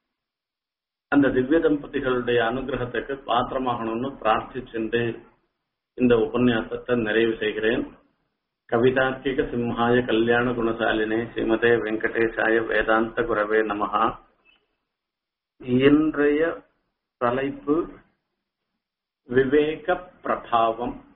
அந்த திவ்ய தம்பதிகளுடைய அனுகிரகத்துக்கு பாத்திரமாகணும்னு பிரார்த்திச்சென்று இந்த உபன்யாசத்தை நிறைவு செய்கிறேன் கவிதார்க்கிக சிம்ஹாய கல்யாண குணசாலினே ஸ்ரீமதே வெங்கடேசாய வேதாந்த குரவே நமகா இன்றைய தலைப்பு விவேக பிரபாவம்